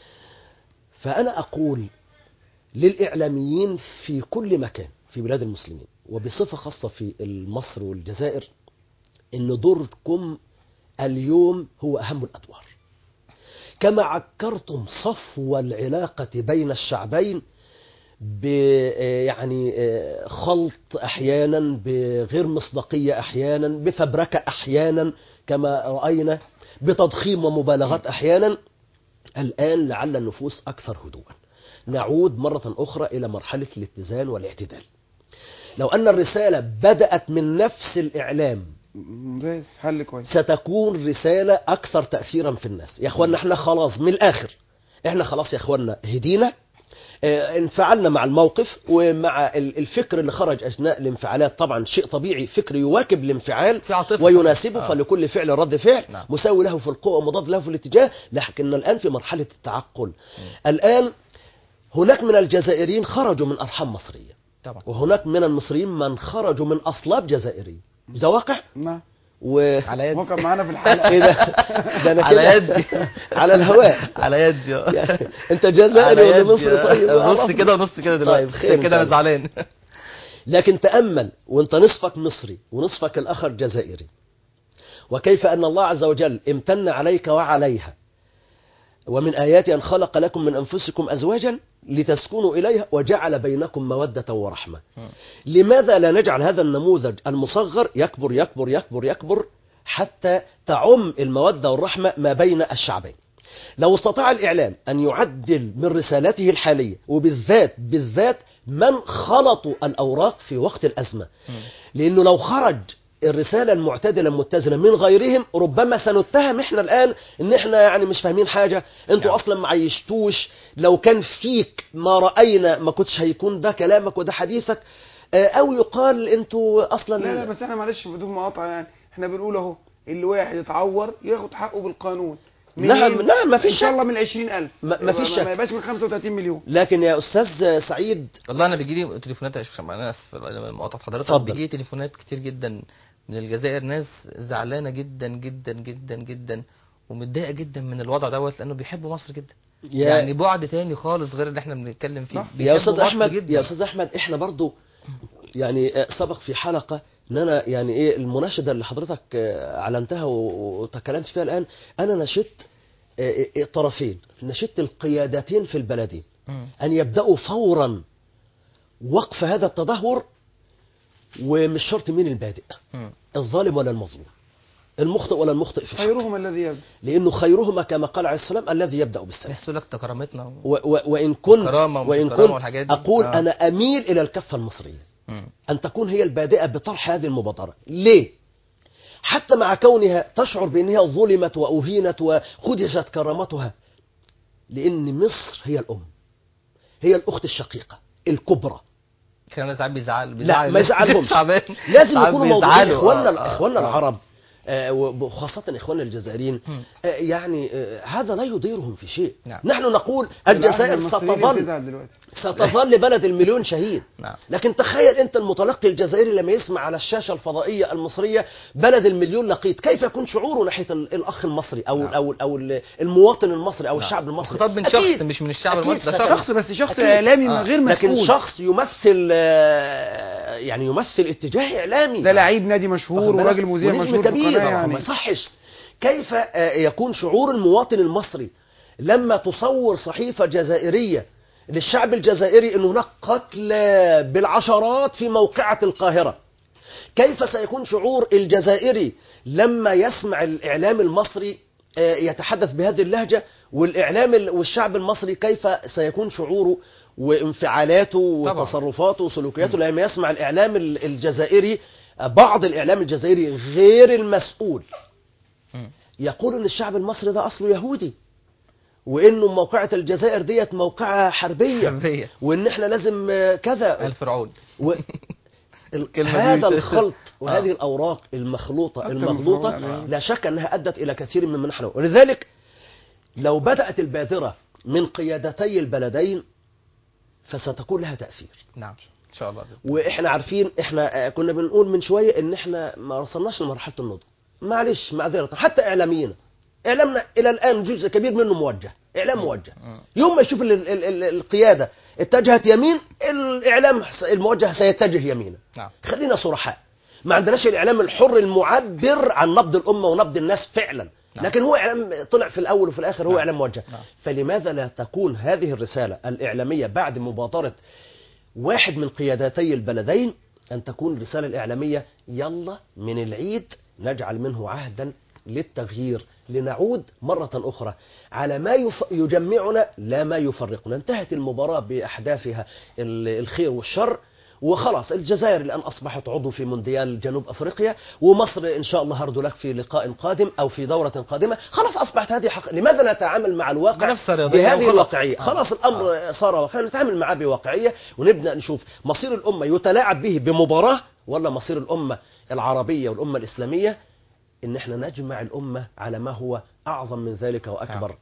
فأنا أقول للإعلاميين في كل مكان في بلاد المسلمين وبصفة خاصة في مصر والجزائر إن دوركم اليوم هو أهم الأدوار كما عكرتم صفو العلاقة بين الشعبين ب يعني آه، خلط أحيانا بغير مصداقية أحيانا بفبركة أحيانا كما رأينا بتضخيم ومبالغات أحيانا الآن لعل النفوس أكثر هدوءا نعود مرة أخرى إلى مرحلة الاتزان والاعتدال لو أن الرسالة بدأت من نفس الإعلام ممتاز حل كويس ستكون رسالة أكثر تأثيرا في الناس يا أخوانا احنا خلاص من الآخر احنا خلاص يا أخوانا هدينا اه، انفعلنا مع الموقف ومع ال- الفكر اللي خرج أثناء الانفعالات طبعا شيء طبيعي فكر يواكب الانفعال في عاطفة. ويناسبه آه. فلكل فعل رد فعل نعم. مساوي له في القوة ومضاد له في الاتجاه لكن الآن في مرحلة التعقل الآن هناك من الجزائريين خرجوا من أرحام مصرية طبعا وهناك من المصريين من خرجوا من أصلاب جزائرية ده واقع نعم و على يدي هو كان معانا في الحلقه ايه ده ده انا على كده يدي. على الهواء على يدي آه. يعني انت جزائري على ولا يدي، مصري آه. طيب نص عرفنا. كده ونص كده دلوقتي طيب خير عشان إن كده شاء انا الله. زعلان لكن تأمل وانت نصفك مصري ونصفك الآخر جزائري وكيف أن الله عز وجل امتن عليك وعليها ومن آياته أن خلق لكم من أنفسكم أزواجا لتسكنوا إليها وجعل بينكم مودة ورحمة لماذا لا نجعل هذا النموذج المصغر يكبر يكبر يكبر يكبر حتى تعم المودة والرحمة ما بين الشعبين لو استطاع الإعلام أن يعدل من رسالته الحالية وبالذات بالذات من خلطوا الأوراق في وقت الأزمة لأنه لو خرج الرسالة المعتدلة المتزنة من غيرهم ربما سنتهم احنا الآن ان احنا يعني مش فاهمين حاجة انتوا نعم. اصلا ما عيشتوش لو كان فيك ما رأينا ما كنتش هيكون ده كلامك وده حديثك آه، او يقال انتوا اصلا لا لا بس احنا معلش بدون مقاطعه يعني احنا بنقول اهو اللي واحد يتعور ياخد حقه بالقانون نعم، منين؟ نعم، مفيش ان شاء شك. الله من 20000 ما- مفيش شك. ما يبقاش من 35 مليون لكن يا استاذ سعيد والله انا بيجي لي تليفونات يا شيخ شمعان، انا اسف مقاطعه حضرتك اتفضل. بيجي لي تليفونات كتير جدا من الجزائر ناس زعلانه جدا جدا جدا جدا ومتضايقه جدا من الوضع دوت لانه بيحبوا مصر جدا يا يعني بعد تاني خالص غير اللي احنا بنتكلم فيه صح. يا بيحبوا استاذ مصر احمد جدا. يا استاذ احمد احنا برضو يعني آه، سبق في حلقه ان انا يعني ايه المناشده اللي حضرتك آه، اعلنتها و- وتكلمت فيها الان انا نشدت آه، آه، طرفين نشدت القيادتين في البلدين مم. ان يبداوا فورا وقف هذا التدهور ومش شرط مين البادئ مم. الظالم ولا المظلوم المخطئ ولا المخطئ في الحق خيرهم الذي يبدأ لانه خيرهما كما قال عليه السلام الذي يبدا بالسلام يحسوا لك تكرمتنا و... و- و- وان كنت كرامة ومش وان كرامة كنت والحاجات دي. اقول آه. انا اميل الى الكفه المصريه مم. أن تكون هي البادئة بطرح هذه المبادرة ليه؟ حتى مع كونها تشعر بأنها ظلمت وأهينت وخدشت كرامتها لأن مصر هي الأم هي الأخت الشقيقة الكبرى كان ساعات بيزعل لا بيزعل ما يزعلهمش تعبان. لازم ساعات يكونوا موجودين بيزعلوا. إخواننا آه، آه، إخواننا آه. العرب آه، وخاصة إخواننا الجزائريين مم. آه، يعني آه، هذا لا يضيرهم في شيء نعم. نحن نقول بالعكس، الجزائر المصريين ستظل بتزعل دلوقتي ستظل بلد المليون شهيد نعم لكن تخيل انت المتلقي الجزائري لما يسمع على الشاشه الفضائيه المصريه بلد المليون لقيت كيف يكون شعوره ناحيه ال- الاخ المصري او نعم. او او ال- المواطن المصري او نعم. الشعب المصري خطاب من أكيد. شخص مش من الشعب أكيد المصري ده ستكون- شخص شخص بس شخص أكيد. اعلامي آه. من غير لكن مسؤول شخص يمثل آه، يعني يمثل اتجاه اعلامي ده لعيب نادي مشهور واخد بالك؟ وراجل مذيع ونجم مشهور في كبير قناه طبعا ما يعني يصحش كيف آه، يكون شعور المواطن المصري لما تصور صحيفة جزائرية للشعب الجزائري أن هناك قتل بالعشرات في موقعة القاهرة كيف سيكون شعور الجزائري لما يسمع الإعلام المصري آه، يتحدث بهذه اللهجة والإعلام ال- والشعب المصري كيف سيكون شعوره وانفعالاته طبعا. وتصرفاته وسلوكياته لما يسمع الإعلام ال- الجزائري آه، بعض الإعلام الجزائري غير المسؤول مم. يقول ان الشعب المصري ده اصله يهودي وانه موقعة الجزائر ديت موقعة حربية حربية وان احنا لازم آه، كذا الفرعون و... ال- الكلمة هذا دي- الخلط وهذه آه. الأوراق المخلوطة أكتر من المغلوطة فرعون عليها. لا شك أنها أدت إلى كثير مما نحن ولذلك لو بدأت البادرة من قيادتي البلدين فستكون لها تأثير نعم ان شاء الله واحنا عارفين احنا آه، كنا بنقول من شويه ان احنا ما وصلناش لمرحله النضج معلش معذره حتى اعلاميين اعلامنا الى الان جزء كبير منه موجه اعلام موجه مم. يوم ما يشوف ال ال ال القياده اتجهت يمين الاعلام س- الموجه سيتجه يمينا نعم خلينا صرحاء ما عندناش الاعلام الحر المعبر عن نبض الامه ونبض الناس فعلا نعم. لكن هو اعلام طلع في الاول وفي الاخر هو نعم. اعلام موجه نعم. فلماذا لا تكون هذه الرساله الاعلاميه بعد مبادره واحد من قيادتي البلدين أن تكون الرسالة الإعلامية يلا من العيد نجعل منه عهدا للتغيير لنعود مرة أخرى على ما يف... يجمعنا لا ما يفرقنا انتهت المباراة بأحداثها ال- الخير والشر وخلاص الجزائر الآن أصبحت عضو في مونديال جنوب أفريقيا ومصر إن شاء الله هرد لك في لقاء قادم أو في دورة قادمة خلاص أصبحت هذه حق... لماذا نتعامل مع الواقع منافسة رياضية بهذه وخلاص. الواقعية آه. خلاص الأمر صار واقعيا نتعامل معاه بواقعية ونبدأ نشوف مصير الأمة يتلاعب به بمباراة ولا مصير الأمة العربية والأمة الإسلامية إن احنا نجمع الأمة على ما هو أعظم من ذلك وأكبر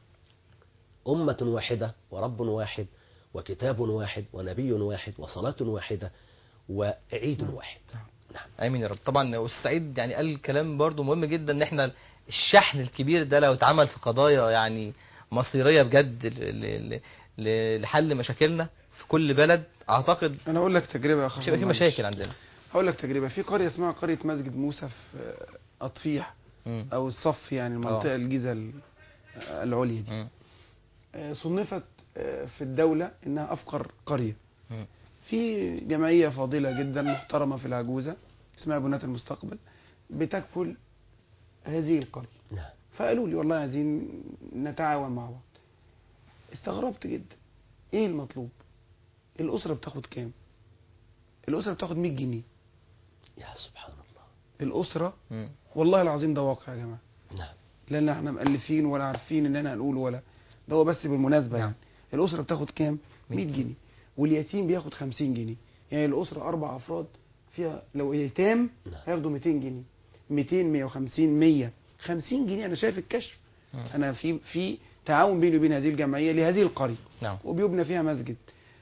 أمة واحدة ورب واحد وكتاب واحد ونبي واحد وصلاة واحدة وعيد واحد نعم امين يا رب طبعا استاذ سعيد يعني قال كلام برضو مهم جدا ان احنا الشحن الكبير ده لو اتعمل في قضايا يعني مصيريه بجد ل- ل- ل- لحل مشاكلنا في كل بلد اعتقد انا اقول لك تجربه يا اخي مش هيبقى في مشاكل عندنا هقول لك تجربه في قريه اسمها قريه مسجد موسى في آه، اطفيح مم. او الصف يعني المنطقه آه. الجيزه ال- آه، العليا دي مم. آه، صنفت آه، في الدوله انها افقر قريه مم. في جمعيه فاضله جدا محترمه في العجوزه اسمها بنات المستقبل بتكفل هذه القريه نعم فقالوا لي والله عايزين نتعاون مع بعض استغربت جدا ايه المطلوب الاسره بتاخد كام الاسره بتاخد 100 جنيه يا سبحان الله الاسره مم. والله العظيم ده واقع يا جماعه نعم لان احنا مؤلفين ولا عارفين ان انا هنقول ولا ده هو بس بالمناسبه نعم. يعني الاسره بتاخد كام 100 جنيه واليتيم بياخد 50 جنيه يعني الاسره اربع افراد فيها لو يتام نعم. هياخدوا 200 جنيه 200 150 100 50 جنيه انا شايف الكشف مم. انا في في تعاون بيني وبين هذه الجمعيه لهذه القريه نعم وبيبنى فيها مسجد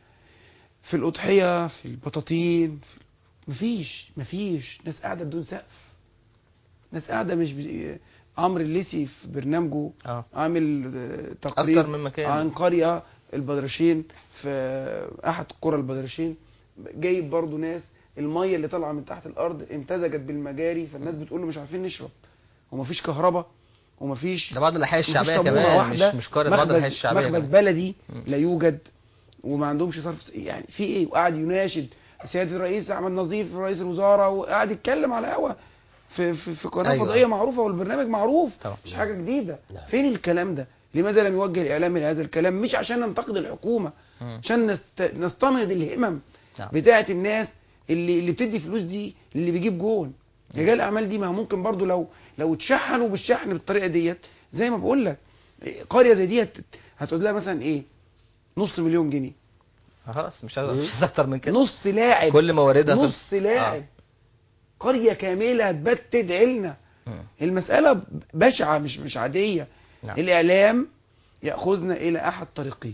في الأضحية في البطاطين في مفيش مفيش ناس قاعدة بدون سقف ناس قاعدة مش بي... عمرو الليسي في برنامجه اه عامل آه، تقرير اكتر من مكان عن قرية البدرشين في أحد قرى البدرشين جايب برضو ناس المية اللي طالعة من تحت الأرض امتزجت بالمجاري فالناس بتقول له مش عارفين نشرب ومفيش كهرباء ومفيش ده بعض الاحياء مفيش الشعبيه طابونة كمان واحدة، مش مش قريه بعض الاحياء مخبز, الشعبيه مخبز كمان. بلدي مم. لا يوجد وما عندهمش صرف يعني في ايه وقاعد يناشد سياده الرئيس احمد نظيف رئيس الوزاره وقاعد يتكلم على هوا في في, في قناه أيوة. فضائيه معروفه والبرنامج معروف طبعا. مش حاجه جديده نعم. فين الكلام ده لماذا لم يوجه الاعلام الى هذا الكلام مش عشان ننتقد الحكومه مم. عشان نست... نستنهض الهمم نعم. بتاعه الناس اللي اللي بتدي فلوس دي اللي بيجيب جون رجال الاعمال دي ما ممكن برضو لو لو اتشحنوا بالشحن بالطريقه ديت زي ما بقول لك قريه زي دي هت- هتقول لها مثلا ايه نص مليون جنيه آه خلاص مش عايز- مش عايز اكتر من كده نص لاعب كل مواردها نص لاعب قريه كامله هتبات تدعي لنا مم. المساله بشعه مش مش عاديه نعم. الاعلام ياخذنا الى احد طريقين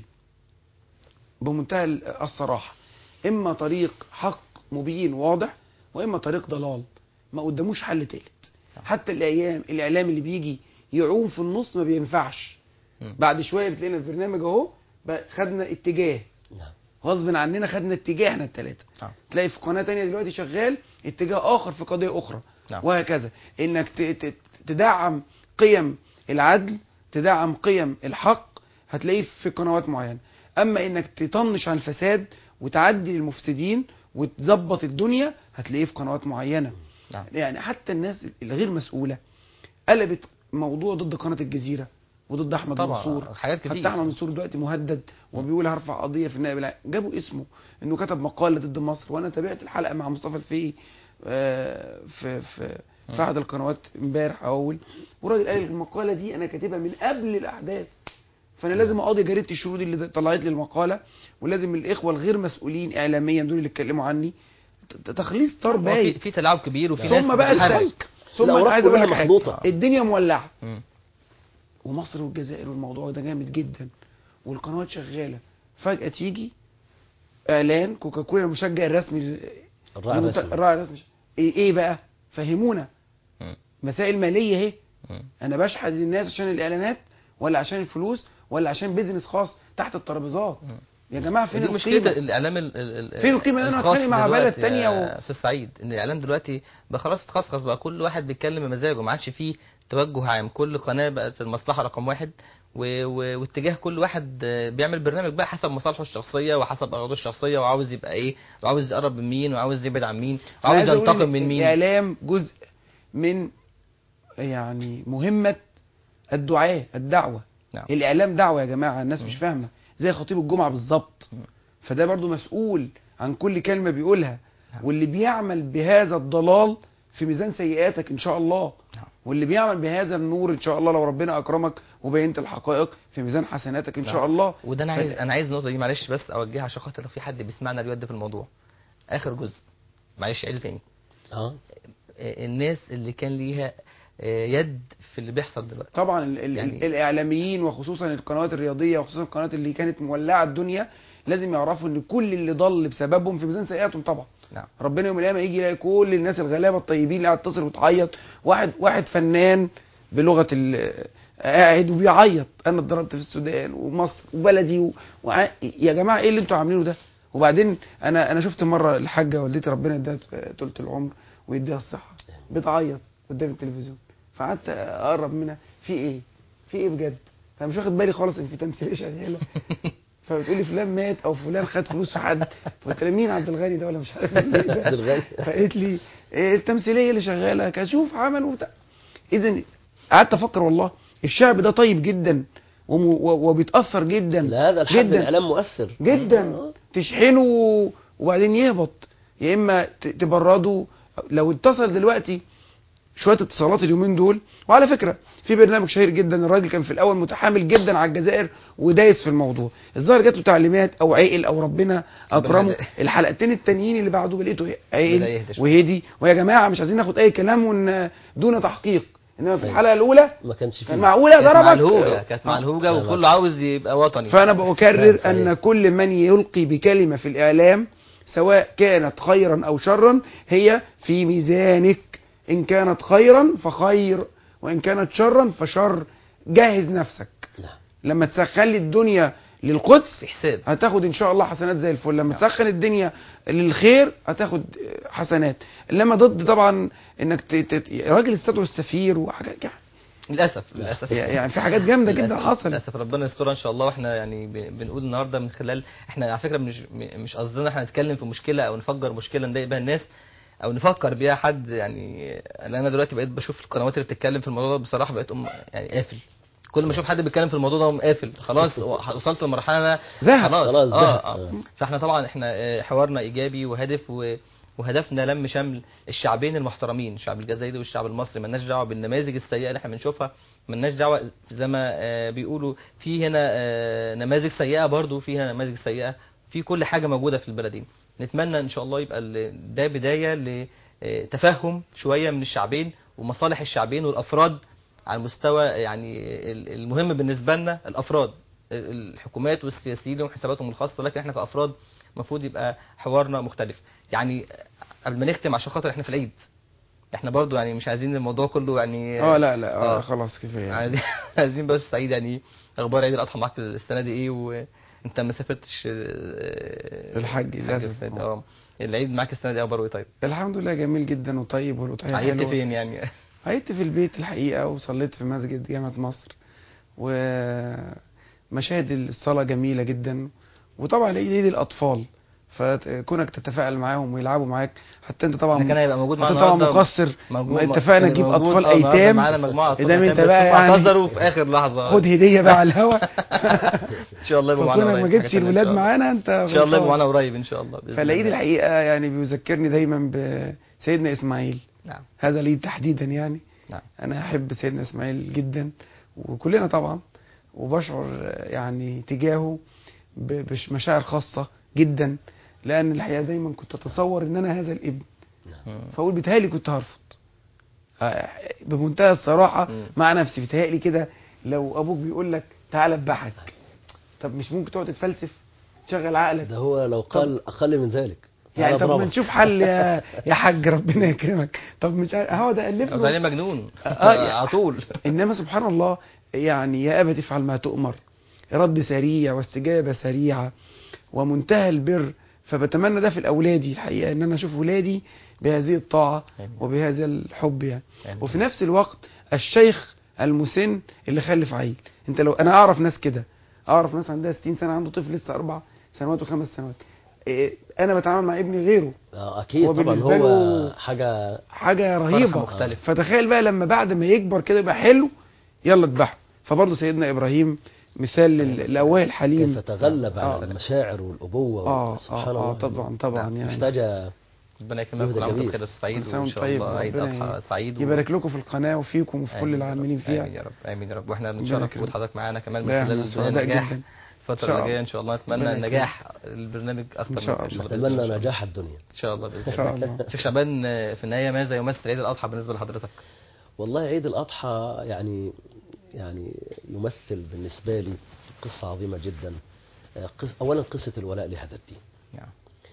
بمنتهى الصراحه اما طريق حق مبين واضح واما طريق ضلال ما قداموش حل تالت حتى الايام الاعلام اللي بيجي يعوم في النص ما بينفعش مم. بعد شويه بتلاقينا البرنامج اهو بقى خدنا اتجاه نعم غصب عننا خدنا اتجاه احنا الثلاثه نعم. تلاقي في قناه تانية دلوقتي شغال اتجاه اخر في قضيه اخرى نعم. وهكذا انك ت- ت- تدعم قيم العدل تدعم قيم الحق هتلاقيه في قنوات معينه اما انك تطنش عن الفساد وتعدي للمفسدين وتظبط الدنيا هتلاقيه في قنوات معينه نعم. يعني حتى الناس الغير مسؤوله قلبت موضوع ضد قناه الجزيره وضد احمد طبعا، منصور حاجات كتير. حتى احمد منصور دلوقتي مهدد وبيقول هرفع قضيه في النائب العام جابوا اسمه انه كتب مقاله ضد مصر وانا تابعت الحلقه مع مصطفى الفقي آه، في في في احد القنوات امبارح او اول والراجل قال المقاله دي انا كاتبها من قبل الاحداث فانا لازم اقاضي جريده الشهود اللي طلعت لي المقاله ولازم الاخوه الغير مسؤولين اعلاميا دول اللي اتكلموا عني ت- تخليص طار هو في, بايت في تلاعب كبير وفي ناس ثم بقى بتحارب. الخلق ثم انا الأوراق عايز اقول كلها لك حاجة. مخلوطة. الدنيا مولعه مم. ومصر والجزائر والموضوع ده جامد جدا والقنوات شغاله فجاه تيجي اعلان كوكاكولا المشجع الرسمي لل- الراعي المت- الرسمي. الراعي الرسمي ايه ايه بقى فهمونا مم. مسائل ماليه اهي مم. انا بشحذ الناس عشان الاعلانات ولا عشان الفلوس ولا عشان بيزنس خاص تحت الترابيزات مم. يا جماعه فين ودي مشكله القيمه الاعلام ال ال ال فين القيمة؟ أنا الخاص هتخانق مع دلوقتي بلد تانية يا و- استاذ سعيد ان الاعلام دلوقتي بقى خلاص اتخصص بقى كل واحد بيتكلم بمزاجه ما عادش فيه توجه عام كل قناه بقت المصلحه رقم واحد و... و... واتجاه كل واحد آه، بيعمل برنامج بقى حسب مصالحه الشخصيه وحسب اغراضه الشخصيه وعاوز يبقى ايه وعاوز يقرب من مين وعاوز يبعد عن مين أنا وعاوز عايز أقول ينتقم إن من مين الاعلام جزء من يعني مهمه الدعاء الدعوه نعم. الاعلام دعوه يا جماعه الناس مش فاهمه زي خطيب الجمعه بالظبط مم. فده برضو مسؤول عن كل كلمه بيقولها نعم. واللي بيعمل بهذا الضلال في ميزان سيئاتك ان شاء الله نعم. واللي بيعمل بهذا النور ان شاء الله لو ربنا اكرمك وبينت الحقائق في ميزان حسناتك ان نعم. شاء الله وده انا عايز فد- انا عايز النقطه دي معلش بس اوجهها عشان خاطر لو في حد بيسمعنا الوقت في الموضوع اخر جزء معلش عيد تاني اه آه، الناس اللي كان ليها آه، يد في اللي بيحصل دلوقتي طبعا ال ال يعني- الاعلاميين وخصوصا القنوات الرياضيه وخصوصا القنوات اللي كانت مولعه الدنيا لازم يعرفوا ان كل اللي ضل بسببهم في ميزان سيئاتهم طبعا نعم ربنا يوم القيامه يجي يلاقي كل الناس الغلابه الطيبين اللي قاعد تتصل وتعيط واحد واحد فنان بلغه ال قاعد وبيعيط انا اتضربت في السودان ومصر وبلدي و... وع... يا جماعه ايه اللي انتوا عاملينه ده وبعدين انا انا شفت مره الحاجه والدتي ربنا يديها طولة العمر ويديها الصحه بتعيط قدام التلفزيون فقعدت اقرب منها في ايه في ايه بجد فمش واخد بالي خالص ان في تمثيليه شغاله فبتقول لي فلان مات او فلان خد فلوس في حد فقلت لها مين عبد الغني ده ولا مش عارف مين ده عبد الغني. فقالت لي إيه التمثيليه اللي شغاله كشوف عمل وبتاع اذا قعدت افكر والله الشعب ده طيب جدا وم- و- وبيتاثر جدا لا هذا الحد جدا الاعلام مؤثر جدا آه. تشحنه وبعدين يهبط يا اما ت- تبرده لو اتصل دلوقتي شويه اتصالات اليومين دول وعلى فكره في برنامج شهير جدا الراجل كان في الاول متحامل جدا على الجزائر ودايس في الموضوع الظاهر جات له تعليمات او عقل او ربنا اكرمه بدأ- الحلقتين التانيين اللي بعده لقيته بدأ عقل يهدى شوية. وهدي ويا جماعه مش عايزين ناخد اي كلام ون- دون تحقيق انما في أيوة. الحلقه الاولى ما كانش فيه كان معقوله كانت مع ضربك الهوجه كانت مع الهوجه لا، لا. وكله عاوز يبقى وطني فأنا بأكرر صحيح. أن كل من يلقي بكلمة في الإعلام سواء كانت خيرا أو شرا هي في ميزانك إن كانت خيرا فخير وإن كانت شرا فشر جهز نفسك نعم. لما تسخن لي الدنيا للقدس في حساب هتاخد ان شاء الله حسنات زي الفل لما تسخن الدنيا للخير هتاخد حسنات انما ضد طبعا انك ت... ت... راجل استدعوا السفير وحاجات يعني للاسف للاسف يعني في حاجات جامده جدا للأسف- حصلت للاسف ربنا يسترها ان شاء الله واحنا يعني ب- بنقول النهارده من خلال احنا على فكره مش م- مش قصدنا احنا نتكلم في مشكله او نفجر مشكله نضايق بيها الناس او نفكر بيها حد يعني لأن انا دلوقتي بقيت بشوف القنوات اللي بتتكلم في الموضوع ده بصراحه بقيت أم يعني قافل كل ما اشوف حد بيتكلم في الموضوع ده أقوم قافل خلاص وصلت لمرحله انا زهق خلاص خلاص اه, زهق. آه. آه. فاحنا طبعا احنا آه، حوارنا ايجابي وهدف و وهدفنا لم شمل الشعبين المحترمين الشعب الجزائري والشعب المصري ملناش دعوه بالنماذج السيئه اللي احنا بنشوفها ملناش دعوه زي ما آه، بيقولوا في هنا آه، نماذج سيئه برضو في هنا نماذج سيئه في كل حاجه موجوده في البلدين نتمنى ان شاء الله يبقى ال- ده بدايه لتفهم شويه من الشعبين ومصالح الشعبين والافراد على المستوى يعني ال- المهم بالنسبه لنا الافراد ال- الحكومات والسياسيين لهم حساباتهم الخاصه لكن احنا كافراد المفروض يبقى حوارنا مختلف يعني قبل ما نختم عشان خاطر احنا في العيد احنا برضو يعني مش عايزين الموضوع كله يعني اه لا لا آه آه. خلاص كفايه يعني. عايزين عايزين بس سعيد يعني اخبار عيد الاضحى معاك السنه دي ايه وانت ما سافرتش آه، الحج للأسف. السنة دي. اه العيد معاك السنه دي اخباره ايه طيب الحمد لله جميل جدا وطيب والأضحية عيدت حلوة. فين يعني عيدت في البيت الحقيقة وصليت في مسجد جامعة مصر ومشاهد الصلاة جميلة جدا وطبعا العيد عيد الأطفال فكونك تتفاعل معاهم ويلعبوا معاك حتى انت طبعا احنا كان هيبقى موجود انت معانا طبعا النهاردة مقصر موجود- ما اتفقنا كان نجيب موجود- اطفال آه، النهاردة ايتام معانا مجموعه إذا أطفال انت أيتام، بقى بس يعني اعتذروا في اخر لحظه خد هدية بقى على الهوا ان شاء الله يبقوا معانا فكونك قريب ما حاجة جبتش تانية إن الولاد شاء الله. معانا انت ان شاء الله يبقوا غلطان. معانا قريب ان شاء الله بإذن فالعيد الله. الحقيقة يعني بيذكرني دايما بسيدنا اسماعيل نعم هذا العيد تحديدا يعني نعم انا احب سيدنا اسماعيل جدا وكلنا طبعا وبشعر يعني تجاهه ب- بمشاعر خاصه جدا لان الحقيقه دايما كنت اتصور ان انا هذا الابن مم. فاقول بيتهيألي كنت هرفض آه، بمنتهى الصراحه مم. مع نفسي بيتهيألي كده لو ابوك بيقول لك تعالى اذبحك طب مش ممكن تقعد تتفلسف تشغل عقلك ده هو لو قال اقل من ذلك يعني تعالى طب ما اضربك. نشوف حل يا يا حاج ربنا يكرمك طب مش عارف- هقعد الف ده له عليه مجنون آه، على طول انما سبحان الله يعني يا ابت افعل ما تؤمر رد سريع واستجابه سريعه ومنتهى البر فبتمنى ده في الاولادي الحقيقه ان انا اشوف ولادي بهذه الطاعه آمين. وبهذا الحب يعني آمين. وفي نفس الوقت الشيخ المسن اللي خلف عيل انت لو انا اعرف ناس كده اعرف ناس عندها 60 سنه عنده طفل لسه اربع سنوات وخمس سنوات إيه، انا بتعامل مع ابني غيره آه، اكيد هو طبعا بالنسبة هو له حاجه حاجه رهيبه مختلفة. فتخيل بقى لما بعد ما يكبر كده يبقى حلو يلا اذبحه فبرضه سيدنا ابراهيم مثال لل- الاواه الحليم كيف تغلب آه. على المشاعر والابوه آه، سبحان آه، آه، الله طبعا طبعا يعني محتاجه ربنا يكرمك جهد كل عام وانت جميل. بخير يا أستاذ سعيد كل سنة وان وانت شاء طيب الله عيد وربنا اضحى سعيد و- يبارك لكم في القناه وفيكم وفي كل آمين يا العاملين رب. فيها امين يا رب امين يا رب واحنا ربنا بنشرف يكرمك. وجود حضرتك معانا كمان من لا، احنا خلال سعداء النجاح جدا. إن الفتره شاء اللي جايه الله. ان شاء الله ربنا نتمنى يكرمك. نجاح البرنامج اكثر إن شاء من الله. كده. إن شاء اتمنى نجاح الدنيا ان شاء الله باذن ان شاء الله الله شيخ شعبان في النهايه ماذا يمثل عيد الاضحى بالنسبه لحضرتك؟ والله عيد الأضحى يعني يعني يمثل بالنسبة لي قصة عظيمة جدا آه، قص- أولا قصة الولاء لهذا الدين نعم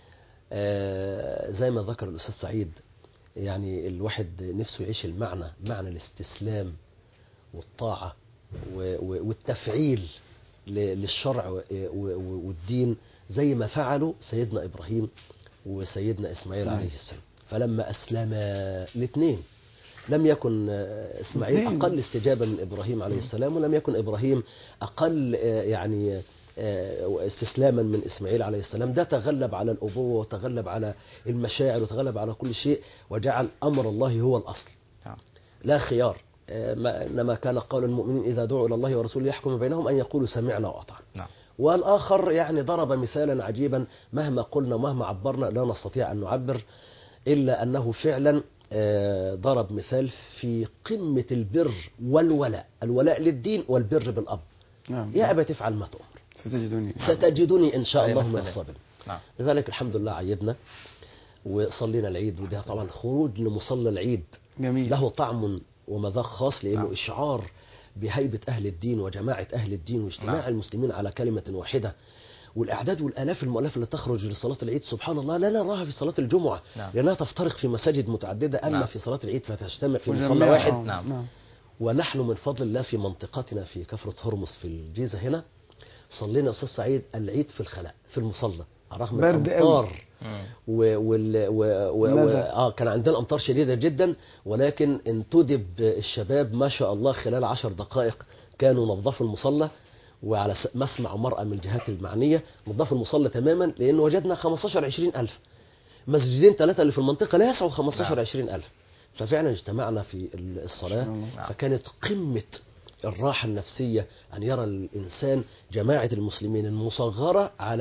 آه، زي ما ذكر الأستاذ سعيد يعني الواحد نفسه يعيش المعنى معنى الاستسلام والطاعة و- و- والتفعيل ل- للشرع و- و- والدين زي ما فعلوا سيدنا إبراهيم وسيدنا إسماعيل نعم. عليه السلام فلما أسلم الاثنين لم يكن آه، إسماعيل الاثنين. أقل استجابة من إبراهيم عليه السلام ولم يكن إبراهيم أقل آه، يعني آه، استسلاما من إسماعيل عليه السلام ده تغلب على الأبوة وتغلب على المشاعر وتغلب على كل شيء وجعل أمر الله هو الأصل نعم لا خيار آه، ما- إنما كان قول المؤمنين إذا دعوا إلى الله ورسوله يحكم بينهم أن يقولوا سمعنا وأطعنا نعم والآخر يعني ضرب مثالا عجيبا مهما قلنا ومهما عبرنا لا نستطيع أن نعبر إلا أنه فعلا آه، ضرب مثال في قمة البر والولاء الولاء للدين والبر بالأب نعم يا أبا تفعل ما تؤمر ستجدوني ستجدني إن شاء عليه الله من السلام. الصابرين نعم لذلك الحمد لله عيدنا وصلينا العيد وده طبعا خروج لمصلى العيد جميل له طعم ومذاق خاص لأنه نعم. إشعار بهيبة أهل الدين وجماعة أهل الدين واجتماع نعم. المسلمين على كلمة واحدة والأعداد والآلاف المؤلفة اللي تخرج لصلاة العيد سبحان الله لا نراها في صلاة الجمعة نعم. لأنها تفترق في مساجد متعددة أما نعم. في صلاة العيد فتجتمع في مصلى وجميع- واحد آه، نعم. نعم ونحن من فضل الله في منطقتنا في كفرة هرمز في الجيزة هنا صلينا يا أستاذ سعيد العيد في الخلاء في المصلى رغم برد قوي. الأمطار مم. و وال و و و ندى. اه كان عندنا امطار شديده جدا ولكن انتدب الشباب ما شاء الله خلال عشر دقائق كانوا نظفوا المصلى وعلى س- مسمع مرأة من الجهات المعنية نظفوا المصلى تماما لأن وجدنا 15 20 ألف مسجدين ثلاثة اللي في المنطقة لا يسعوا 15 نعم. 20 ألف ففعلا اجتمعنا في ال- الصلاة ما شاء الله. فكانت قمة الراحة النفسية أن يرى الإنسان جماعة المسلمين المصغرة على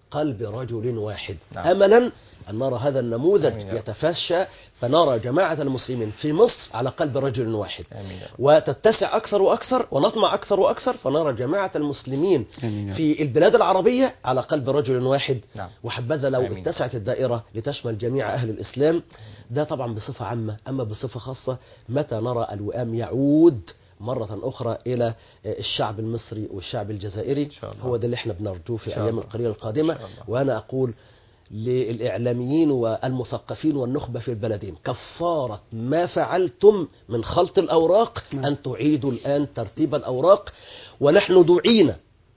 قلب رجل واحد نعم. أملا أن نرى هذا النموذج آمين يا رب. يتفشى فنرى جماعة المسلمين في مصر على قلب رجل واحد آمين يا رب. وتتسع أكثر وأكثر ونطمع أكثر وأكثر فنرى جماعة المسلمين آمين يا رب. في البلاد العربية على قلب رجل واحد نعم. وحبذا لو آمين. اتسعت الدائرة لتشمل جميع أهل الإسلام ده طبعا بصفة عامة أما بصفة خاصة متى نرى الوئام يعود مرة أخرى إلى الشعب المصري والشعب الجزائري شاء الله. هو ده اللي احنا بنرجوه في إن شاء الأيام الله. القليلة القادمة إن شاء الله. وأنا أقول للإعلاميين والمثقفين والنخبة في البلدين كفارة ما فعلتم من خلط الأوراق أن تعيدوا الآن ترتيب الأوراق ونحن دعينا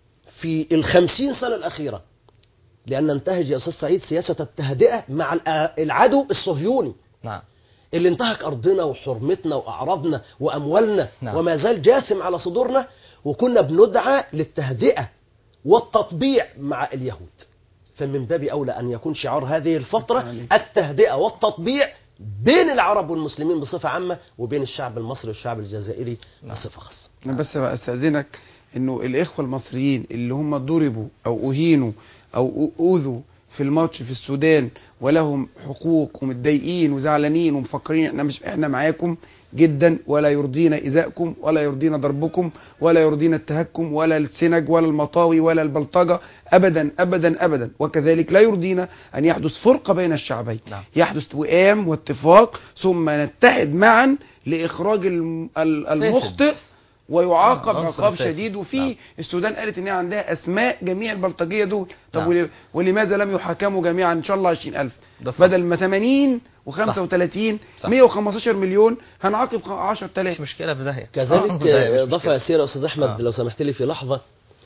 في الخمسين سنة الأخيرة لأن ننتهج يا أستاذ سعيد سياسة التهدئة مع الأ- العدو الصهيوني نعم اللي انتهك أرضنا وحرمتنا وأعراضنا وأموالنا نعم. وما زال جاثم على صدورنا وكنا بندعى للتهدئة والتطبيع مع اليهود فمن باب أولى أن يكون شعار هذه الفترة عليك. التهدئة والتطبيع بين العرب والمسلمين بصفة عامة وبين الشعب المصري والشعب الجزائري بصفة خاصة انا بس بقى استاذنك انه الاخوه المصريين اللي هم ضربوا او اهينوا او اوذوا في الماتش في السودان ولهم حقوق ومتضايقين وزعلانين ومفكرين احنا مش احنا معاكم جدا ولا يرضينا ايذائكم ولا يرضينا ضربكم ولا يرضينا التهكم ولا السنج ولا المطاوي ولا البلطجه ابدا ابدا ابدا وكذلك لا يرضينا ان يحدث فرقه بين الشعبين نعم. يحدث وئام واتفاق ثم نتحد معا لاخراج الم- ال- المخطئ ويعاقب آه، عنصر عقاب فاسد. شديد وفي نعم. السودان قالت ان هي عندها اسماء جميع البلطجيه دول طب نعم. ول- ولماذا لم يحاكموا جميعا ان شاء الله 20000 ده صح. بدل ما 80 و35 صح. 115 مليون هنعاقب خ- مش 10000 مشكلة في داهية كذلك آه، في داهية، مش آه، إضافة مشكلة. يسيرة يا أستاذ أحمد آه. لو سمحت لي في لحظة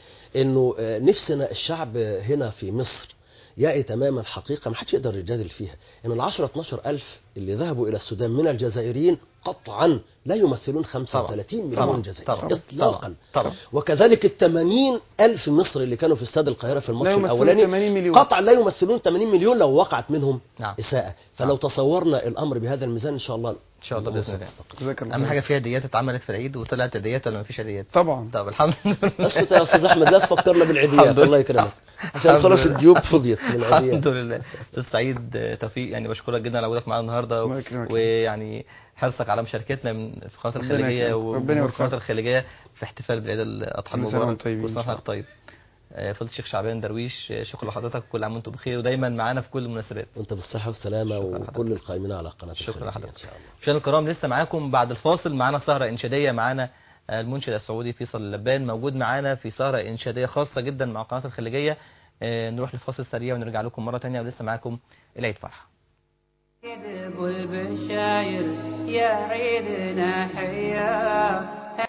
إنه آه، نفسنا الشعب هنا في مصر يعي تماما حقيقة ما حدش يقدر يجادل فيها إن ال 10 12 ألف اللي ذهبوا إلى السودان من الجزائريين قطعا لا يمثلون 35 مليون طبعا. جزائري طبعا. إطلاقا طبعا. وكذلك ال 80 ألف مصري اللي كانوا في استاد القاهرة في الماتش يمثلون الأولاني 80 مليون. قطعا لا يمثلون 80 مليون لو وقعت منهم نعم. إساءة فلو نعم. تصورنا الأمر بهذا الميزان إن شاء الله إن شاء الله بإذن الله. جزاك الله أهم خير. حاجة فيها ديات اتعملت في العيد وطلعت ديات ولا مفيش ديات طبعا طب الحمد لله اسكت يا استاذ احمد لا تفكرنا بالعيديات الحمد الله لله. يكرمك عشان الحمد خلاص لله. الجيوب فضيت من العيديات الحمد لله استاذ سعيد آه، توفيق يعني بشكرك جدا على وجودك معانا النهارده الله و- يكرمك. ويعني حرصك على مشاركتنا من في قناه ربنا الخليجيه يكرمك. ربنا وجمهور يوفقك. قناه الخليجيه في احتفال بعيد الاضحى كل سنة المبارك وانتم طيبين كل إن سنه شاء وحضرتك طيب آه، فضيله الشيخ شعبان درويش آه، شكرا لحضرتك وكل عام وانتم بخير ودايما معانا في كل المناسبات وانت بالصحه والسلامه شكرا لحضرتك. وكل القائمين على قناه شكرا الخليجية لحضرتك ان شاء الله مشاهدينا الكرام لسه معاكم بعد الفاصل معانا سهره انشاديه معانا آه، المنشد السعودي فيصل اللبان موجود معانا في سهره انشاديه خاصه جدا مع قناه الخليجيه آه، نروح لفاصل سريع ونرجع لكم مره ثانيه ولسه معاكم العيد فرحه يذب البشاير يا عيدنا حيا